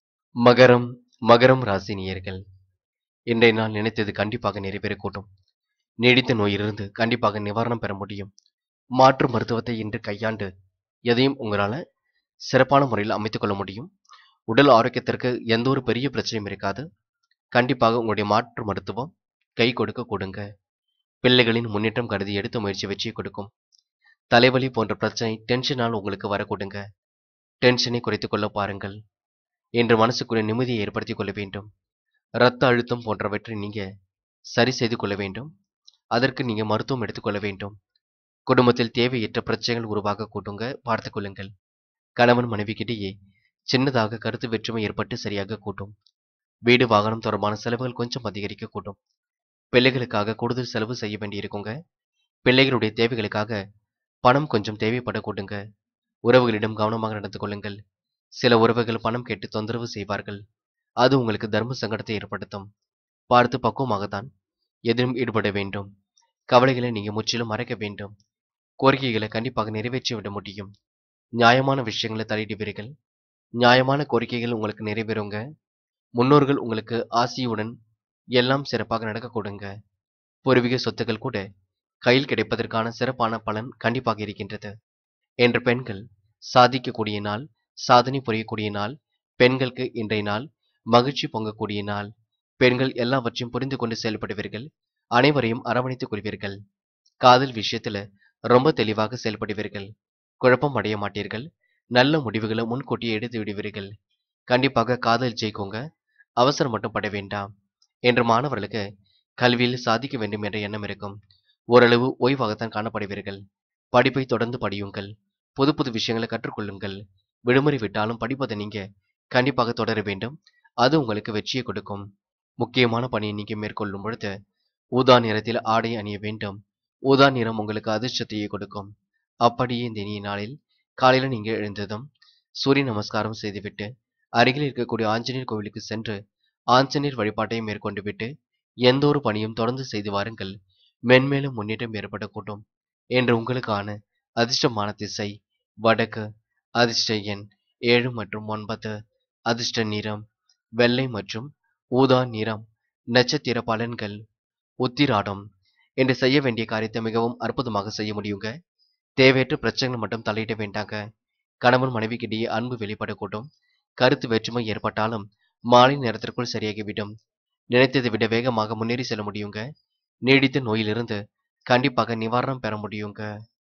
மகரம் மகரம் ராசினியர்கள் இன்றைய நாள் நினைத்தது கண்டிப்பாக நிறைவேறக்கூடும் நீடித்த நோயிலிருந்து கண்டிப்பாக நிவாரணம் பெற முடியும் மாற்று மருத்துவத்தை இன்று கையாண்டு எதையும் உங்களால் சிறப்பான முறையில் அமைத்துக் கொள்ள முடியும் உடல் ஆரோக்கியத்திற்கு எந்த ஒரு பெரிய பிரச்சனையும் இருக்காது கண்டிப்பாக உங்களுடைய மாற்று மருத்துவம் கை கொடுக்க கொடுங்க பிள்ளைகளின் முன்னேற்றம் கருதி எடுத்த முயற்சி வெற்றியை கொடுக்கும் தலைவலி போன்ற பிரச்சனை டென்ஷனால் உங்களுக்கு வரக்கூடுங்க டென்ஷனை குறைத்துக் கொள்ள பாருங்கள் என்று மனசுக்குரிய நிம்மதியை ஏற்படுத்திக் கொள்ள வேண்டும் இரத்த அழுத்தம் போன்றவற்றை நீங்க சரி செய்து கொள்ள வேண்டும் அதற்கு நீங்க மருத்துவம் எடுத்துக்கொள்ள வேண்டும் குடும்பத்தில் தேவையற்ற பிரச்சனைகள் உருவாக கூட்டுங்க பார்த்துக் கொள்ளுங்கள் கணவன் மனைவிக்கிடையே சின்னதாக கருத்து வேற்றுமை ஏற்பட்டு சரியாக கூட்டும் வீடு வாகனம் தொடர்பான செலவுகள் கொஞ்சம் அதிகரிக்க கூட்டும் பிள்ளைகளுக்காக கூடுதல் செலவு செய்ய வேண்டியிருக்குங்க பிள்ளைகளுடைய தேவைகளுக்காக பணம் கொஞ்சம் தேவைப்பட கூட்டுங்க உறவுகளிடம் கவனமாக நடந்து கொள்ளுங்கள் சில உறவுகள் பணம் கேட்டு தொந்தரவு செய்வார்கள் அது உங்களுக்கு தர்ம சங்கடத்தை ஏற்படுத்தும் பார்த்து பக்குவமாகத்தான் எதிலும் ஈடுபட வேண்டும் கவலைகளை நீங்க முற்றிலும் மறைக்க வேண்டும் கோரிக்கைகளை கண்டிப்பாக நிறைவேற்றி விட முடியும் நியாயமான விஷயங்களை தலையிடுவீர்கள் நியாயமான கோரிக்கைகள் உங்களுக்கு நிறைவேறுங்க முன்னோர்கள் உங்களுக்கு ஆசியுடன் எல்லாம் சிறப்பாக நடக்க கொடுங்க பூர்வீக சொத்துக்கள் கூட கையில் கிடைப்பதற்கான சிறப்பான பலன் கண்டிப்பாக இருக்கின்றது என்ற பெண்கள் சாதிக்கக்கூடிய நாள் சாதனை புரியக்கூடிய நாள் பெண்களுக்கு இன்றைய நாள் மகிழ்ச்சி பொங்கக்கூடிய நாள் பெண்கள் எல்லாவற்றையும் புரிந்து கொண்டு செயல்படுவீர்கள் அனைவரையும் அரவணைத்துக் கொள்வீர்கள் காதல் விஷயத்துல ரொம்ப தெளிவாக செயல்படுவீர்கள் குழப்பம் அடைய மாட்டீர்கள் நல்ல முடிவுகளை முன்கூட்டியே எடுத்து விடுவீர்கள் கண்டிப்பாக காதல் ஜெயிக்கோங்க அவசரம் மட்டும் பட வேண்டாம் என்று மாணவர்களுக்கு கல்வியில் சாதிக்க வேண்டும் என்ற எண்ணம் இருக்கும் ஓரளவு ஓய்வாகத்தான் காணப்படுவீர்கள் படிப்பை தொடர்ந்து படியுங்கள் புது புது விஷயங்களை கற்றுக்கொள்ளுங்கள் விடுமுறை விட்டாலும் படிப்பதை நீங்க கண்டிப்பாக தொடர வேண்டும் அது உங்களுக்கு வெற்றியை கொடுக்கும் முக்கியமான பணியை நீங்க மேற்கொள்ளும் பொழுது ஊதா நிறத்தில் ஆடை அணிய வேண்டும் ஊதா நிறம் உங்களுக்கு அதிர்ஷ்டத்தையே கொடுக்கும் அப்படியே இந்த இனிய நாளில் காலையில நீங்க எழுந்ததும் சூரிய நமஸ்காரம் செய்துவிட்டு அருகில் இருக்கக்கூடிய ஆஞ்சநேயர் கோவிலுக்கு சென்று ஆஞ்சநேயர் வழிபாட்டை மேற்கொண்டு விட்டு எந்த ஒரு பணியும் தொடர்ந்து செய்து வாருங்கள் மென்மேலும் முன்னேற்றம் ஏற்படக்கூடும் என்று உங்களுக்கான அதிர்ஷ்டமான திசை வடக்கு அதிர்ஷ்ட எண் ஏழு மற்றும் ஒன்பது அதிர்ஷ்ட நிறம் வெள்ளை மற்றும் ஊதா நிறம் நட்சத்திர பலன்கள் உத்திராடம் என்று செய்ய வேண்டிய காரியத்தை மிகவும் அற்புதமாக செய்ய முடியுங்க தேவையற்ற பிரச்சனைகள் மட்டும் தலையிட வேண்டாங்க கணவன் மனைவிக்கிடையே அன்பு வெளிப்படக்கூடும் கருத்து வேற்றுமை ஏற்பட்டாலும் மாலை நேரத்திற்குள் சரியாகிவிடும் நினைத்ததை விட வேகமாக முன்னேறி செல்ல முடியுங்க நீடித்த நோயிலிருந்து கண்டிப்பாக நிவாரணம் பெற முடியுங்க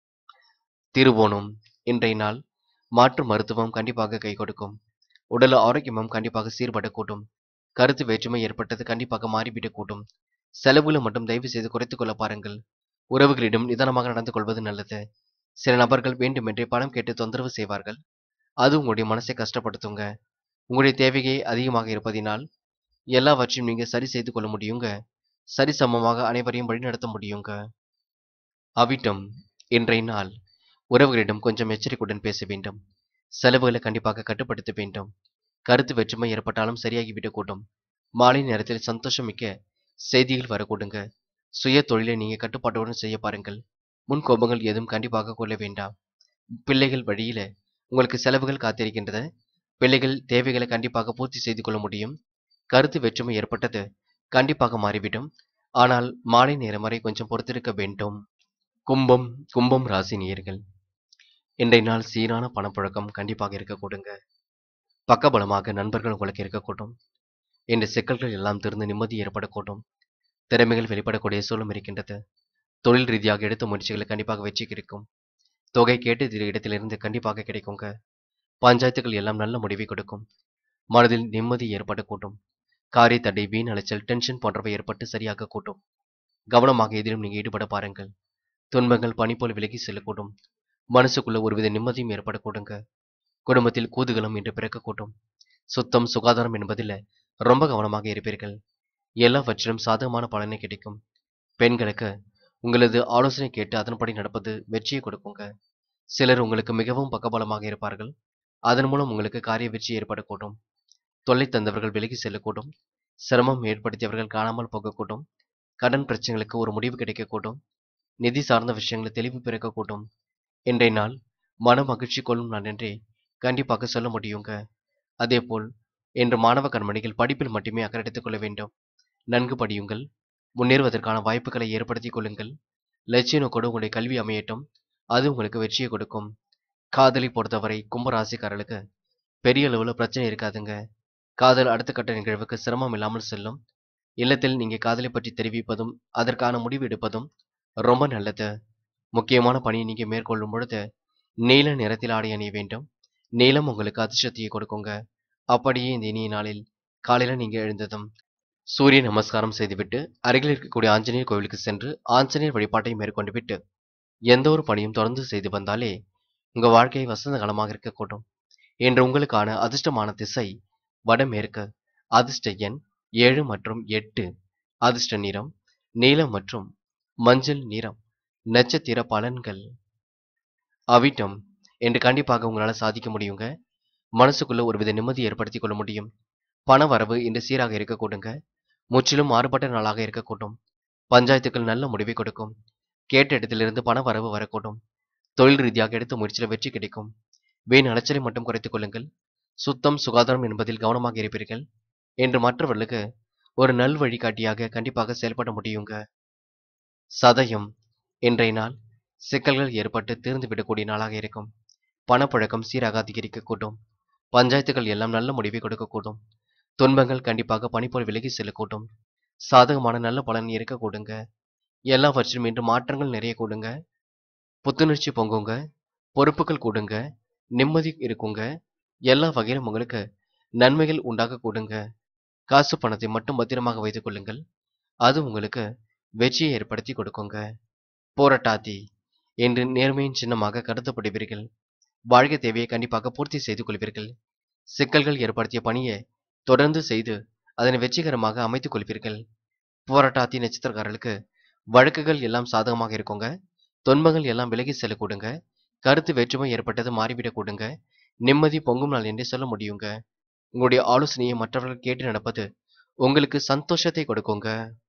திருவோணம் இன்றைய நாள் மாற்று மருத்துவம் கண்டிப்பாக கை கொடுக்கும் உடல் ஆரோக்கியமும் கண்டிப்பாக சீர்படக்கூடும் கருத்து வேற்றுமை ஏற்பட்டது கண்டிப்பாக மாறிவிடக்கூடும் செலவுகளை மட்டும் தயவு செய்து குறைத்துக் கொள்ள பாருங்கள் உறவுகளிடம் நிதானமாக நடந்து கொள்வது நல்லது சில நபர்கள் வேண்டுமென்றே பணம் கேட்டு தொந்தரவு செய்வார்கள் அது உங்களுடைய மனசை கஷ்டப்படுத்துங்க உங்களுடைய தேவையே அதிகமாக இருப்பதினால் எல்லாவற்றையும் நீங்க சரி செய்து கொள்ள முடியுங்க சரி சமமாக அனைவரையும் வழிநடத்த முடியுங்க அவிட்டம் இன்றைய நாள் உறவுகளிடம் கொஞ்சம் எச்சரிக்கையுடன் பேச வேண்டும் செலவுகளை கண்டிப்பாக கட்டுப்படுத்த வேண்டும் கருத்து வேற்றுமை ஏற்பட்டாலும் சரியாகிவிடக்கூடும் மாலை நேரத்தில் சந்தோஷமிக்க செய்திகள் வரக்கூடுங்க சுய தொழிலை நீங்க கட்டுப்பாட்டுடன் செய்ய பாருங்கள் முன் கோபங்கள் எதுவும் கண்டிப்பாக கொள்ள வேண்டாம் பிள்ளைகள் வழியில உங்களுக்கு செலவுகள் காத்திருக்கின்றது பிள்ளைகள் தேவைகளை கண்டிப்பாக பூர்த்தி செய்து கொள்ள முடியும் கருத்து வேற்றுமை ஏற்பட்டது கண்டிப்பாக மாறிவிடும் ஆனால் மாலை நேரம் வரை கொஞ்சம் பொறுத்திருக்க வேண்டும் கும்பம் கும்பம் ராசி நேயர்கள் இன்றைய நாள் சீரான பணப்புழக்கம் கண்டிப்பாக இருக்க கொடுங்க பக்கபலமாக நண்பர்கள் உங்களுக்கு இருக்கக்கூடும் இந்த சிக்கல்கள் எல்லாம் திறந்து நிம்மதி ஏற்படக்கூடும் திறமைகள் வெளிப்படக்கூடிய சூழலும் இருக்கின்றது தொழில் ரீதியாக எடுத்த முயற்சிகளை கண்டிப்பாக வெற்றி கிடைக்கும் தொகை கேட்ட இடத்திலிருந்து கண்டிப்பாக கிடைக்குங்க பஞ்சாயத்துகள் எல்லாம் நல்ல முடிவை கொடுக்கும் மனதில் நிம்மதி ஏற்படக்கூடும் காரிய தடை வீண் அலைச்சல் டென்ஷன் போன்றவை ஏற்பட்டு சரியாக கூட்டும் கவனமாக எதிலும் நீங்க ஈடுபட பாருங்கள் துன்பங்கள் பனி போல் விலகி செல்லக்கூடும் மனசுக்குள்ள ஒருவித நிம்மதியும் ஏற்படக்கூடுங்க குடும்பத்தில் கூதுகளும் இன்று பிறக்கக்கூடும் சுத்தம் சுகாதாரம் என்பதில் ரொம்ப கவனமாக இருப்பீர்கள் எல்லாவற்றிலும் சாதகமான பலனே கிடைக்கும் பெண்களுக்கு உங்களது ஆலோசனை கேட்டு அதன்படி நடப்பது வெற்றியை கொடுக்குங்க சிலர் உங்களுக்கு மிகவும் பக்கபலமாக இருப்பார்கள் அதன் மூலம் உங்களுக்கு காரிய வெற்றி ஏற்படக்கூடும் தொல்லை தந்தவர்கள் விலகி செல்லக்கூடும் சிரமம் ஏற்படுத்தியவர்கள் காணாமல் போகக்கூடும் கடன் பிரச்சனைகளுக்கு ஒரு முடிவு கிடைக்கக்கூடும் நிதி சார்ந்த விஷயங்களில் தெளிவு பிறக்கக்கூடும் இன்றைய நாள் மன மகிழ்ச்சி கொள்ளும் நாள் என்றே கண்டிப்பாக சொல்ல முடியுங்க அதேபோல் இன்று மாணவ கண்மணிகள் படிப்பில் மட்டுமே அக்கறை எடுத்துக் கொள்ள வேண்டும் நன்கு படியுங்கள் முன்னேறுவதற்கான வாய்ப்புகளை ஏற்படுத்திக் கொள்ளுங்கள் லட்சிய நோக்கோடு உங்களுடைய கல்வி அமையட்டும் அது உங்களுக்கு வெற்றியை கொடுக்கும் காதலை பொறுத்தவரை கும்பராசிக்காரர்களுக்கு பெரிய அளவில் பிரச்சனை இருக்காதுங்க காதல் அடுத்த கட்ட நிகழ்வுக்கு சிரமம் இல்லாமல் செல்லும் இல்லத்தில் நீங்க காதலை பற்றி தெரிவிப்பதும் அதற்கான முடிவு எடுப்பதும் ரொம்ப நல்லது முக்கியமான பணியை நீங்க மேற்கொள்ளும் பொழுது நீல நிறத்தில் ஆடை அணிய வேண்டும் நீலம் உங்களுக்கு அதிர்ஷ்டத்தையை கொடுக்குங்க அப்படியே இந்த இனிய நாளில் காலையில நீங்க எழுந்ததும் சூரிய நமஸ்காரம் செய்துவிட்டு அருகில் இருக்கக்கூடிய ஆஞ்சநேயர் கோவிலுக்கு சென்று ஆஞ்சநேயர் வழிபாட்டை மேற்கொண்டு விட்டு எந்த ஒரு பணியும் தொடர்ந்து செய்து வந்தாலே உங்க வாழ்க்கை வசந்த காலமாக இருக்கக்கூடும் இன்று உங்களுக்கான அதிர்ஷ்டமான திசை வடமேற்கு அதிர்ஷ்ட எண் ஏழு மற்றும் எட்டு அதிர்ஷ்ட நிறம் நீலம் மற்றும் மஞ்சள் நிறம் நட்சத்திர பலன்கள் அவிட்டம் என்று கண்டிப்பாக உங்களால் சாதிக்க முடியுங்க மனசுக்குள்ள ஒருவித நிம்மதி ஏற்படுத்திக் கொள்ள முடியும் பண வரவு இன்று சீராக இருக்கக்கூடுங்க முற்றிலும் மாறுபட்ட நாளாக இருக்கக்கூடும் பஞ்சாயத்துக்கள் நல்ல முடிவை கொடுக்கும் கேட்ட இடத்திலிருந்து பண வரவு வரக்கூடும் தொழில் ரீதியாக எடுத்த முயற்சியில் வெற்றி கிடைக்கும் வீண் அலைச்சலை மட்டும் குறைத்துக் கொள்ளுங்கள் சுத்தம் சுகாதாரம் என்பதில் கவனமாக இருப்பீர்கள் என்று மற்றவர்களுக்கு ஒரு நல் வழிகாட்டியாக கண்டிப்பாக செயல்பட முடியுங்க சதயம் இன்றைய நாள் சிக்கல்கள் ஏற்பட்டு தீர்ந்து விடக்கூடிய நாளாக இருக்கும் பணப்புழக்கம் சீராக அதிகரிக்கக்கூடும் பஞ்சாயத்துகள் எல்லாம் நல்ல முடிவை கொடுக்கக்கூடும் துன்பங்கள் கண்டிப்பாக பனிப்போல் விலகி செல்லக்கூடும் சாதகமான நல்ல பலன் இருக்கக்கூடுங்க எல்லாவற்றிலும் இன்று மாற்றங்கள் நிறைய கூடுங்க புத்துணர்ச்சி பொங்குங்க பொறுப்புகள் கூடுங்க நிம்மதி இருக்குங்க எல்லா வகையிலும் உங்களுக்கு நன்மைகள் உண்டாக கூடுங்க காசு பணத்தை மட்டும் பத்திரமாக வைத்துக் கொள்ளுங்கள் அது உங்களுக்கு வெற்றியை ஏற்படுத்தி கொடுக்குங்க போராட்டாதி என்று நேர்மையின் சின்னமாக கருதப்படுவீர்கள் வாழ்க்கை தேவையை கண்டிப்பாக பூர்த்தி செய்து கொள்வீர்கள் சிக்கல்கள் ஏற்படுத்திய பணியை தொடர்ந்து செய்து அதனை வெற்றிகரமாக அமைத்துக் கொள்வீர்கள் போராட்டாத்தி நட்சத்திரக்காரர்களுக்கு வழக்குகள் எல்லாம் சாதகமாக இருக்குங்க துன்பங்கள் எல்லாம் விலகி செல்லக்கூடுங்க கருத்து வேற்றுமை ஏற்பட்டது மாறிவிடக் கூடுங்க நிம்மதி பொங்கும் நாள் என்றே சொல்ல முடியுங்க உங்களுடைய ஆலோசனையை மற்றவர்கள் கேட்டு நடப்பது உங்களுக்கு சந்தோஷத்தை கொடுக்குங்க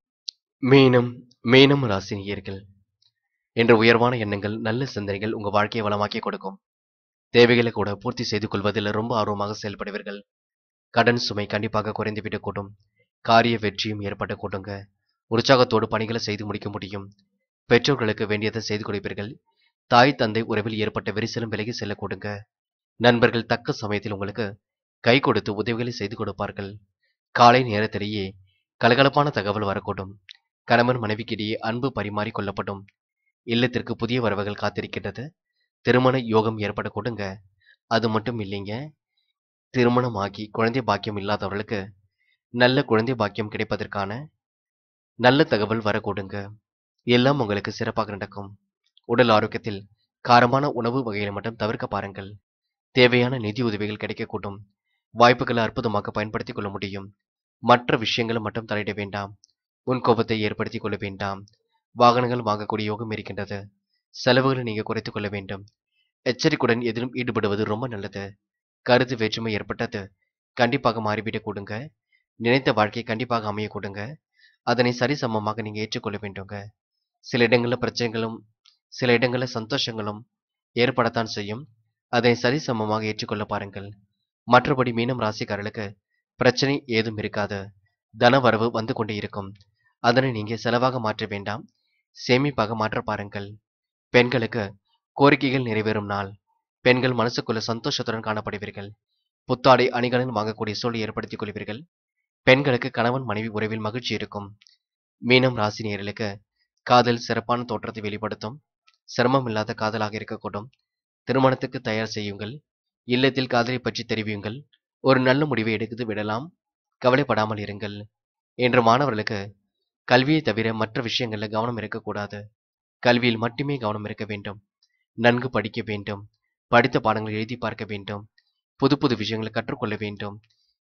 மீனம் மீனம் ராசினியர்கள் என்ற உயர்வான எண்ணங்கள் நல்ல சிந்தனைகள் உங்க வாழ்க்கையை வளமாக்கி கொடுக்கும் தேவைகளை கூட பூர்த்தி செய்து கொள்வதில் ரொம்ப ஆர்வமாக செயல்படுவீர்கள் கடன் சுமை கண்டிப்பாக குறைந்துவிடக் கூடும் காரிய வெற்றியும் ஏற்பட கூடுங்க உற்சாகத்தோடு பணிகளை செய்து முடிக்க முடியும் பெற்றோர்களுக்கு வேண்டியதை செய்து கொடுப்பீர்கள் தாய் தந்தை உறவில் ஏற்பட்ட விரிசலும் விலகி செல்ல கொடுங்க நண்பர்கள் தக்க சமயத்தில் உங்களுக்கு கை கொடுத்து உதவிகளை செய்து கொடுப்பார்கள் காலை நேரத்திலேயே கலகலப்பான தகவல் வரக்கூடும் கணவன் மனைவிக்கிடையே அன்பு பரிமாறி கொள்ளப்படும் இல்லத்திற்கு புதிய வரவுகள் காத்திருக்கின்றது திருமண யோகம் ஏற்பட கொடுங்க அது மட்டும் இல்லைங்க திருமணமாகி குழந்தை பாக்கியம் இல்லாதவர்களுக்கு நல்ல குழந்தை பாக்கியம் கிடைப்பதற்கான நல்ல தகவல் வரக்கூடுங்க எல்லாம் உங்களுக்கு சிறப்பாக நடக்கும் உடல் ஆரோக்கியத்தில் காரமான உணவு வகைகளை மட்டும் தவிர்க்க பாருங்கள் தேவையான நிதி உதவிகள் கிடைக்கக்கூடும் வாய்ப்புகளை அற்புதமாக பயன்படுத்திக் கொள்ள முடியும் மற்ற விஷயங்களை மட்டும் தலையிட வேண்டாம் உன் கோபத்தை ஏற்படுத்திக் கொள்ள வேண்டாம் வாகனங்கள் வாங்கக்கூடிய யோகம் இருக்கின்றது செலவுகளை நீங்க குறைத்துக் கொள்ள வேண்டும் எச்சரிக்கையுடன் எதிலும் ஈடுபடுவது ரொம்ப நல்லது கருத்து வேற்றுமை ஏற்பட்டது கண்டிப்பாக மாறிவிடக் கூடுங்க நினைத்த வாழ்க்கை கண்டிப்பாக அமைய கொடுங்க அதனை சரிசமமாக நீங்க ஏற்றுக்கொள்ள வேண்டுங்க சில இடங்களில் பிரச்சனைகளும் சில இடங்களில் சந்தோஷங்களும் ஏற்படத்தான் செய்யும் அதனை சரிசமமாக ஏற்றுக்கொள்ள பாருங்கள் மற்றபடி மீனம் ராசிக்காரர்களுக்கு பிரச்சனை ஏதும் இருக்காது தன வரவு வந்து கொண்டே இருக்கும் அதனை நீங்க செலவாக மாற்ற வேண்டாம் சேமிப்பாக மாற்ற பாருங்கள் பெண்களுக்கு கோரிக்கைகள் நிறைவேறும் நாள் பெண்கள் மனசுக்குள்ள சந்தோஷத்துடன் காணப்படுவீர்கள் புத்தாடை அணிகலன் வாங்கக்கூடிய சூழலை ஏற்படுத்திக் கொள்வீர்கள் பெண்களுக்கு கணவன் மனைவி உறவில் மகிழ்ச்சி இருக்கும் மீனம் ராசி நேயர்களுக்கு காதல் சிறப்பான தோற்றத்தை வெளிப்படுத்தும் சிரமம் இல்லாத காதலாக இருக்கக்கூடும் திருமணத்துக்கு தயார் செய்யுங்கள் இல்லத்தில் காதலை பற்றி தெரிவியுங்கள் ஒரு நல்ல முடிவை எடுத்து விடலாம் கவலைப்படாமல் இருங்கள் என்று மாணவர்களுக்கு கல்வியை தவிர மற்ற விஷயங்களில் கவனம் இருக்கக்கூடாது கல்வியில் மட்டுமே கவனம் இருக்க வேண்டும் நன்கு படிக்க வேண்டும் படித்த பாடங்களை எழுதி பார்க்க வேண்டும் புது புது விஷயங்களை கற்றுக்கொள்ள வேண்டும்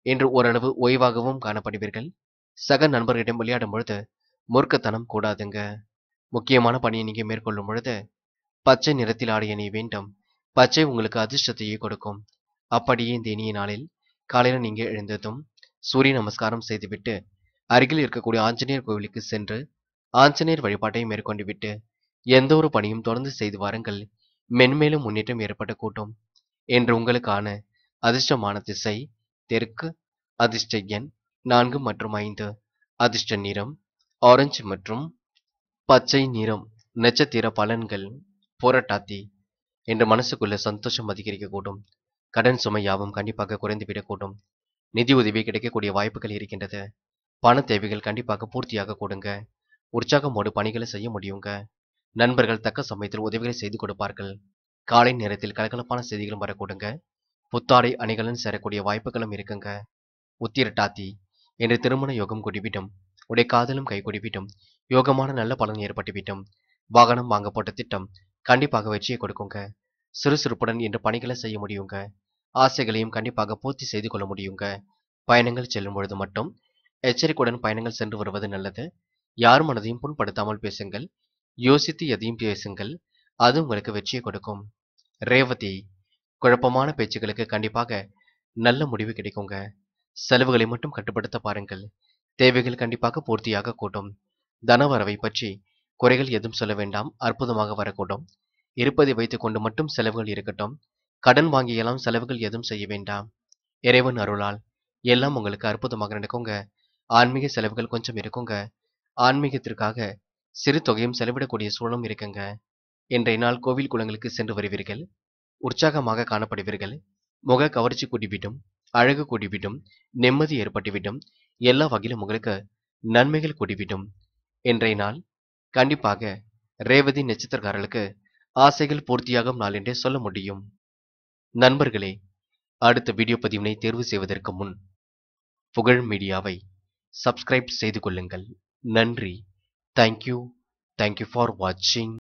இன்று ஓரளவு ஓய்வாகவும் காணப்படுவீர்கள் சக நண்பர்களிடம் விளையாடும் பொழுது மூர்க்கத்தனம் கூடாதுங்க முக்கியமான பணியை நீங்க மேற்கொள்ளும் பொழுது பச்சை நிறத்தில் ஆடை அணிய வேண்டும் பச்சை உங்களுக்கு அதிர்ஷ்டத்தையே கொடுக்கும் அப்படியே இந்த இனிய நாளில் காலையில நீங்க எழுந்ததும் சூரிய நமஸ்காரம் செய்துவிட்டு அருகில் இருக்கக்கூடிய ஆஞ்சநேயர் கோவிலுக்கு சென்று ஆஞ்சநேயர் வழிபாட்டை மேற்கொண்டு விட்டு எந்த ஒரு பணியும் தொடர்ந்து செய்து வாருங்கள் மென்மேலும் முன்னேற்றம் ஏற்பட கூட்டும் என்று உங்களுக்கான அதிர்ஷ்டமான திசை தெற்கு அதிர்ஷ்ட எண் நான்கு மற்றும் ஐந்து அதிர்ஷ்ட நிறம் ஆரஞ்சு மற்றும் பச்சை நிறம் நட்சத்திர பலன்கள் போராட்டாத்தி என்று மனசுக்குள்ள சந்தோஷம் அதிகரிக்கக்கூடும் கடன் சுமை யாவும் கண்டிப்பாக குறைந்துவிடக்கூடும் நிதி உதவி கிடைக்கக்கூடிய வாய்ப்புகள் இருக்கின்றது பண தேவைகள் கண்டிப்பாக பூர்த்தியாக கொடுங்க உற்சாகமோடு பணிகளை செய்ய முடியுங்க நண்பர்கள் தக்க சமயத்தில் உதவிகளை செய்து கொடுப்பார்கள் காலை நேரத்தில் கலகலப்பான செய்திகளும் வரக்கூடுங்க புத்தாடை அணிகளும் சேரக்கூடிய வாய்ப்புகளும் இருக்குங்க உத்திரட்டாத்தி என்று திருமண யோகம் குடிவிடும் உடைய காதலும் கை குடிவிடும் யோகமான நல்ல பலன் ஏற்பட்டுவிடும் வாகனம் வாங்க போட்ட திட்டம் கண்டிப்பாக வெற்றியை கொடுக்குங்க சுறுசுறுப்புடன் இன்று பணிகளை செய்ய முடியுங்க ஆசைகளையும் கண்டிப்பாக பூர்த்தி செய்து கொள்ள முடியுங்க பயணங்கள் செல்லும் பொழுது மட்டும் எச்சரிக்கையுடன் பயணங்கள் சென்று வருவது நல்லது யார் மனதையும் புண்படுத்தாமல் பேசுங்கள் யோசித்து எதையும் பேசுங்கள் அது உங்களுக்கு வெற்றியை கொடுக்கும் ரேவதி குழப்பமான பேச்சுகளுக்கு கண்டிப்பாக நல்ல முடிவு கிடைக்குங்க செலவுகளை மட்டும் கட்டுப்படுத்த பாருங்கள் தேவைகள் கண்டிப்பாக பூர்த்தியாக கூட்டும் தனவரவை பற்றி குறைகள் எதுவும் சொல்ல வேண்டாம் அற்புதமாக வரக்கூடும் இருப்பதை வைத்துக் கொண்டு மட்டும் செலவுகள் இருக்கட்டும் கடன் வாங்கியெல்லாம் செலவுகள் எதுவும் செய்ய வேண்டாம் இறைவன் அருளால் எல்லாம் உங்களுக்கு அற்புதமாக நடக்குங்க ஆன்மீக செலவுகள் கொஞ்சம் இருக்குங்க ஆன்மீகத்திற்காக சிறு தொகையும் செலவிடக்கூடிய சூழலும் இருக்குங்க இன்றைய நாள் கோவில் குளங்களுக்கு சென்று வருவீர்கள் உற்சாகமாக காணப்படுவீர்கள் முக கவர்ச்சி கூடிவிடும் அழகு கூடிவிடும் நிம்மதி ஏற்பட்டுவிடும் எல்லா வகையிலும் உங்களுக்கு நன்மைகள் கூடிவிடும் இன்றைய நாள் கண்டிப்பாக ரேவதி நட்சத்திரக்காரர்களுக்கு ஆசைகள் பூர்த்தியாகும் நாள் என்றே சொல்ல முடியும் நண்பர்களே அடுத்த வீடியோ பதிவினை தேர்வு செய்வதற்கு முன் புகழ் மீடியாவை சப்ஸ்கிரைப் செய்து கொள்ளுங்கள் நன்றி தேங்க்யூ தேங்க்யூ ஃபார் வாட்சிங்